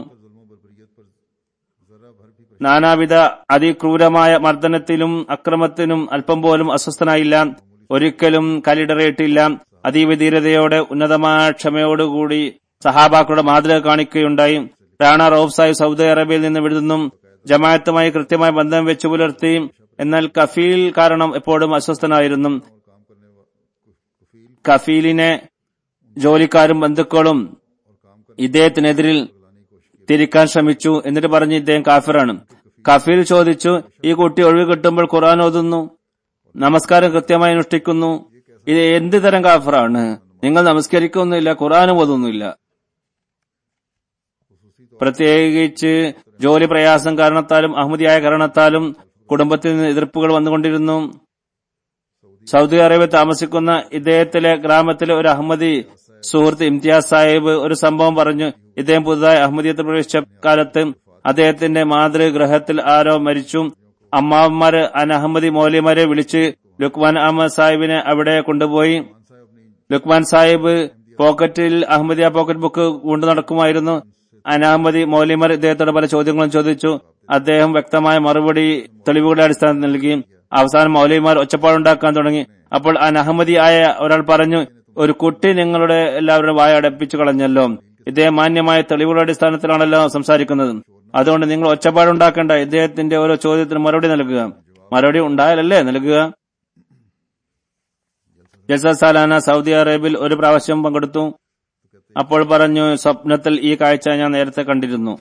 നാനാവിധ അതിക്രൂരമായ മർദ്ദനത്തിലും അക്രമത്തിനും അല്പം പോലും അസ്വസ്ഥനായില്ല ഒരിക്കലും കലിടറിയിട്ടില്ല അതീവ ധീരതയോടെ ഉന്നതമായ ക്ഷമയോടുകൂടി സഹാബാക്കളുടെ മാതൃക കാണിക്കുകയുണ്ടായി റാണ റൌഫ് സാഹിബ് സൗദി അറേബ്യയിൽ നിന്ന് എഴുതുന്നു ജമാഅത്തുമായി കൃത്യമായ ബന്ധം വെച്ചു പുലർത്തി എന്നാൽ കഫീൽ കാരണം എപ്പോഴും അസ്വസ്ഥനായിരുന്നു കഫീലിനെ ജോലിക്കാരും ബന്ധുക്കളും ഇദ്ദേഹത്തിനെതിരിൽ തിരിക്കാൻ ശ്രമിച്ചു എന്നിട്ട് പറഞ്ഞ് ഇദ്ദേഹം കാഫിറാണ് കഫീൽ ചോദിച്ചു ഈ കുട്ടി ഒഴിവ് കിട്ടുമ്പോൾ ഖുർആൻ ഓതുന്നു നമസ്കാരം കൃത്യമായി അനുഷ്ഠിക്കുന്നു ഇത് എന്ത് തരം കാഫിറാണ് നിങ്ങൾ നമസ്കരിക്കൊന്നുമില്ല ഖുർആാനും ഓതുന്നില്ല പ്രത്യേകിച്ച് ജോലി പ്രയാസം കാരണത്താലും അഹമ്മദിയായ കാരണത്താലും കുടുംബത്തിൽ നിന്ന് എതിർപ്പുകൾ വന്നുകൊണ്ടിരുന്നു സൗദി അറേബ്യ താമസിക്കുന്ന ഇദ്ദേഹത്തിലെ ഗ്രാമത്തിലെ ഒരു അഹമ്മദി സുഹൃത്ത് ഇംതിയാസ് സാഹിബ് ഒരു സംഭവം പറഞ്ഞു ഇദ്ദേഹം പുതുതായി അഹമ്മദിയത്തിൽ പ്രവേശിച്ച കാലത്ത് അദ്ദേഹത്തിന്റെ മാതൃഗ്രഹത്തിൽ ആരോ മരിച്ചു അമ്മാവന്മാര് അനഹമ്മദി മൗലിമാരെ വിളിച്ച് ലുക്മാൻ അഹമ്മദ് സാഹിബിനെ അവിടെ കൊണ്ടുപോയി ലുക്മാൻ സാഹിബ് പോക്കറ്റിൽ അഹമ്മദിയ പോക്കറ്റ് ബുക്ക് കൊണ്ടു നടക്കുമായിരുന്നു അനാമതി മൗലിമർ ഇദ്ദേഹത്തോട് പല ചോദ്യങ്ങളും ചോദിച്ചു അദ്ദേഹം വ്യക്തമായ മറുപടി തെളിവുകളുടെ അടിസ്ഥാനത്തിൽ നൽകി അവസാനം മൗലിമാർ ഒച്ചപ്പാടുണ്ടാക്കാൻ തുടങ്ങി അപ്പോൾ അനഹമ്മദി ആയ ഒരാൾ പറഞ്ഞു ഒരു കുട്ടി നിങ്ങളുടെ എല്ലാവരുടെ വായ അടപ്പിച്ചു കളഞ്ഞല്ലോ ഇദ്ദേഹം മാന്യമായ തെളിവുകളുടെ അടിസ്ഥാനത്തിലാണല്ലോ സംസാരിക്കുന്നത് അതുകൊണ്ട് നിങ്ങൾ ഒച്ചപ്പാടുണ്ടാക്കേണ്ട ഇദ്ദേഹത്തിന്റെ ഓരോ ചോദ്യത്തിന് മറുപടി നൽകുക മറുപടി ഉണ്ടായാലല്ലേ നൽകുക ജസ സാലാന സൗദി അറേബ്യയിൽ ഒരു പ്രാവശ്യം പങ്കെടുത്തു അപ്പോൾ പറഞ്ഞു സ്വപ്നത്തിൽ ഈ കാഴ്ച ഞാൻ നേരത്തെ കണ്ടിരുന്നു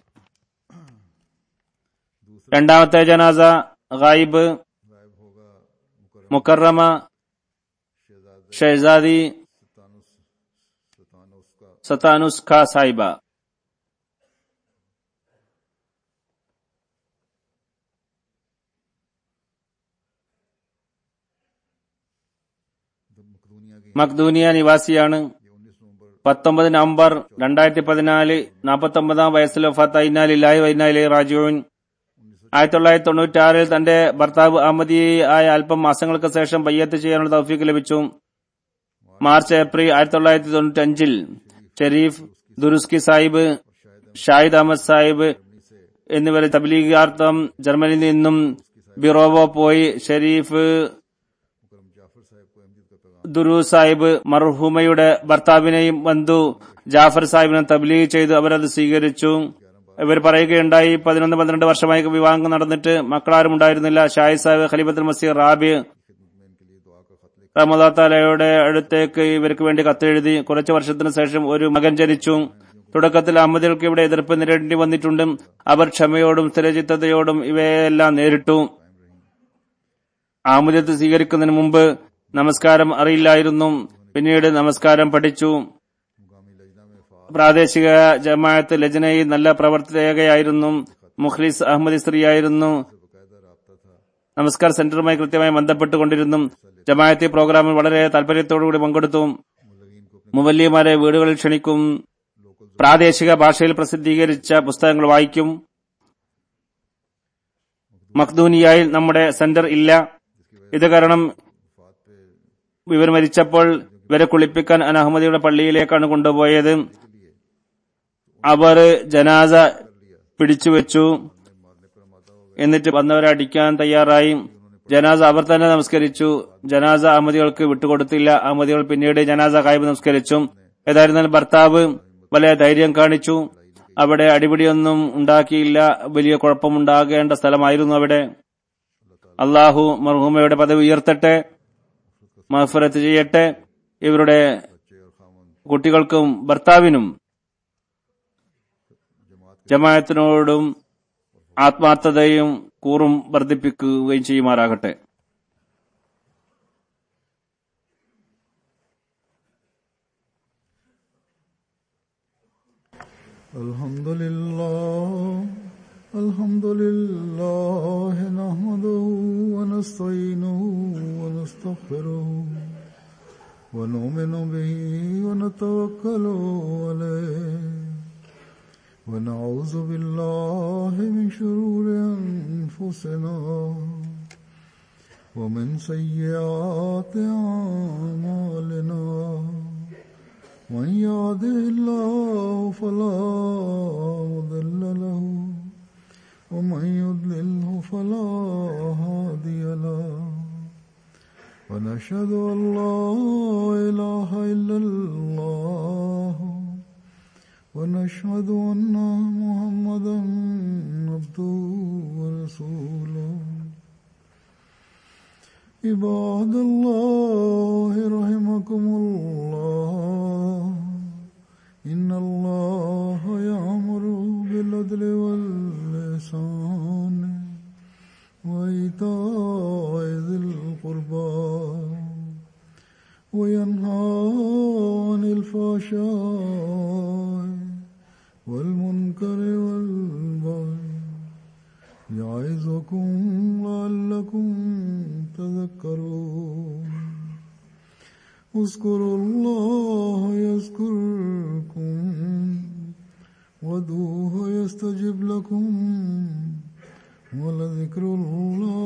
രണ്ടാമത്തെ ജനാസ ഗായിബ് മുക്കറമ ഷെഹസാദി സത്താനുസ്ഖ സാഹിബ മഖ്ദൂനിയ നിവാസിയാണ് പത്തൊമ്പത് നവംബർ രണ്ടായിരത്തി പതിനാല് നാൽപ്പത്തി ഒമ്പതാം വയസ്സിൽ വഫാത്തായിനാലില്ലായി വൈനാലി റാജുവിൻ ആയിരത്തി തൊള്ളായിരത്തി തൊണ്ണൂറ്റാറിൽ തന്റെ ഭർത്താവ് അഹമ്മദി ആയ അല്പം മാസങ്ങൾക്ക് ശേഷം ബയ്യത്ത് ചെയ്യാനുള്ള തൗഫീക്ക് ലഭിച്ചു മാർച്ച് ഏപ്രിൽ ആയിരത്തി തൊള്ളായിരത്തി തൊണ്ണൂറ്റി അഞ്ചിൽ ഷെരീഫ് ദുരുസ്കി സാഹിബ് ഷാഹിദ് അഹമ്മദ് സാഹിബ് എന്നിവരെ തബ്ലീഗാർത്ഥം ജർമ്മനിയിൽ നിന്നും ബിറോവോ പോയി ഷെരീഫ് ദുരു സാഹിബ് മർഹൂമയുടെ ഭർത്താവിനെയും ബന്ധു ജാഫർ സാഹിബിനെ തബ്ലീഗ് ചെയ്തു അവരത് സ്വീകരിച്ചു ഇവർ പറയുകയുണ്ടായി പതിനൊന്ന് പന്ത്രണ്ട് വർഷമായി വിവാഹം നടന്നിട്ട് മക്കളാരും ഉണ്ടായിരുന്നില്ല ഷാഹിദ് സാഹിബ് ഖലീഫത്തുൽ മസീർ റാബി റമദാത്താലയുടെ അടുത്തേക്ക് ഇവർക്ക് വേണ്ടി കത്തെഴുതി കുറച്ചു വർഷത്തിന് ശേഷം ഒരു മകൻ ജനിച്ചു തുടക്കത്തിൽ അഹമ്മദികൾക്ക് ഇവിടെ എതിർപ്പ് നേരിടേണ്ടി വന്നിട്ടുണ്ട് അവർ ക്ഷമയോടും സ്ഥിരചിത്തതയോടും ഇവയെല്ലാം നേരിട്ടു ആമുദ്യത്ത് സ്വീകരിക്കുന്നതിന് മുമ്പ് നമസ്കാരം അറിയില്ലായിരുന്നു പിന്നീട് നമസ്കാരം പഠിച്ചു പ്രാദേശിക ജമാഅത്ത് ലജ്നയിൽ നല്ല പ്രവർത്തകയായിരുന്നു മുഖ്ലിസ് അഹമ്മദി സ്ത്രീയായിരുന്നു നമസ്കാർ സെന്ററുമായി കൃത്യമായി ബന്ധപ്പെട്ടുകൊണ്ടിരുന്നു ജമാഅത്തി പ്രോഗ്രാമിൽ വളരെ താല്പര്യത്തോടുകൂടി പങ്കെടുത്തു മുവല്ലിമാരെ വീടുകളിൽ ക്ഷണിക്കും പ്രാദേശിക ഭാഷയിൽ പ്രസിദ്ധീകരിച്ച പുസ്തകങ്ങൾ വായിക്കും മഖ്ദൂനിയായിൽ നമ്മുടെ സെന്റർ ഇല്ല ഇത് കാരണം ഇവർ മരിച്ചപ്പോൾ ഇവരെ കുളിപ്പിക്കാൻ അൻ അഹമ്മദിയുടെ പള്ളിയിലേക്കാണ് കൊണ്ടുപോയത് അവർ ജനാസ പിടിച്ചുവെച്ചു എന്നിട്ട് വന്നവരെ അടിക്കാൻ തയ്യാറായി ജനാസ അവർ തന്നെ നമസ്കരിച്ചു ജനാസ അഹമ്മദികൾക്ക് വിട്ടുകൊടുത്തില്ല അഹമ്മദികൾ പിന്നീട് ജനാസ കായ്പ് നമസ്കരിച്ചു ഏതായിരുന്നാലും ഭർത്താവ് വലിയ ധൈര്യം കാണിച്ചു അവിടെ അടിപിടിയൊന്നും ഉണ്ടാക്കിയില്ല വലിയ കുഴപ്പമുണ്ടാകേണ്ട സ്ഥലമായിരുന്നു അവിടെ അള്ളാഹു മർഹൂമയുടെ പദവി ഉയർത്തട്ടെ മഹഫറത്ത് ചെയ്യട്ടെ ഇവരുടെ കുട്ടികൾക്കും ഭർത്താവിനും ജമാഅത്തിനോടും ആത്മാർത്ഥതയും കൂറും വർദ്ധിപ്പിക്കുകയും ചെയ്യുമാറാകട്ടെ الحمد لله الحمد لله نحمده ونستعينه ونستغفره ونؤمن به ونتوكل عليه ونعوذ بالله من شرور أنفسنا ومن سيئات أعمالنا من يهده الله فلا مضل له ومن يضلله فلا هادي له ونشهد أن لا إله إلا الله ونشهد أن محمدا عبده ورسوله عباد الله رحمكم الله إن الله يأمر بالعدل واللسان وإيتاء ذي القربى وينهى عن الفحشاء والمنكر والبغي يعظكم لعلكم تذكرون اذكروا الله يذكركم وادعوه يستجب لكم ولذكر الله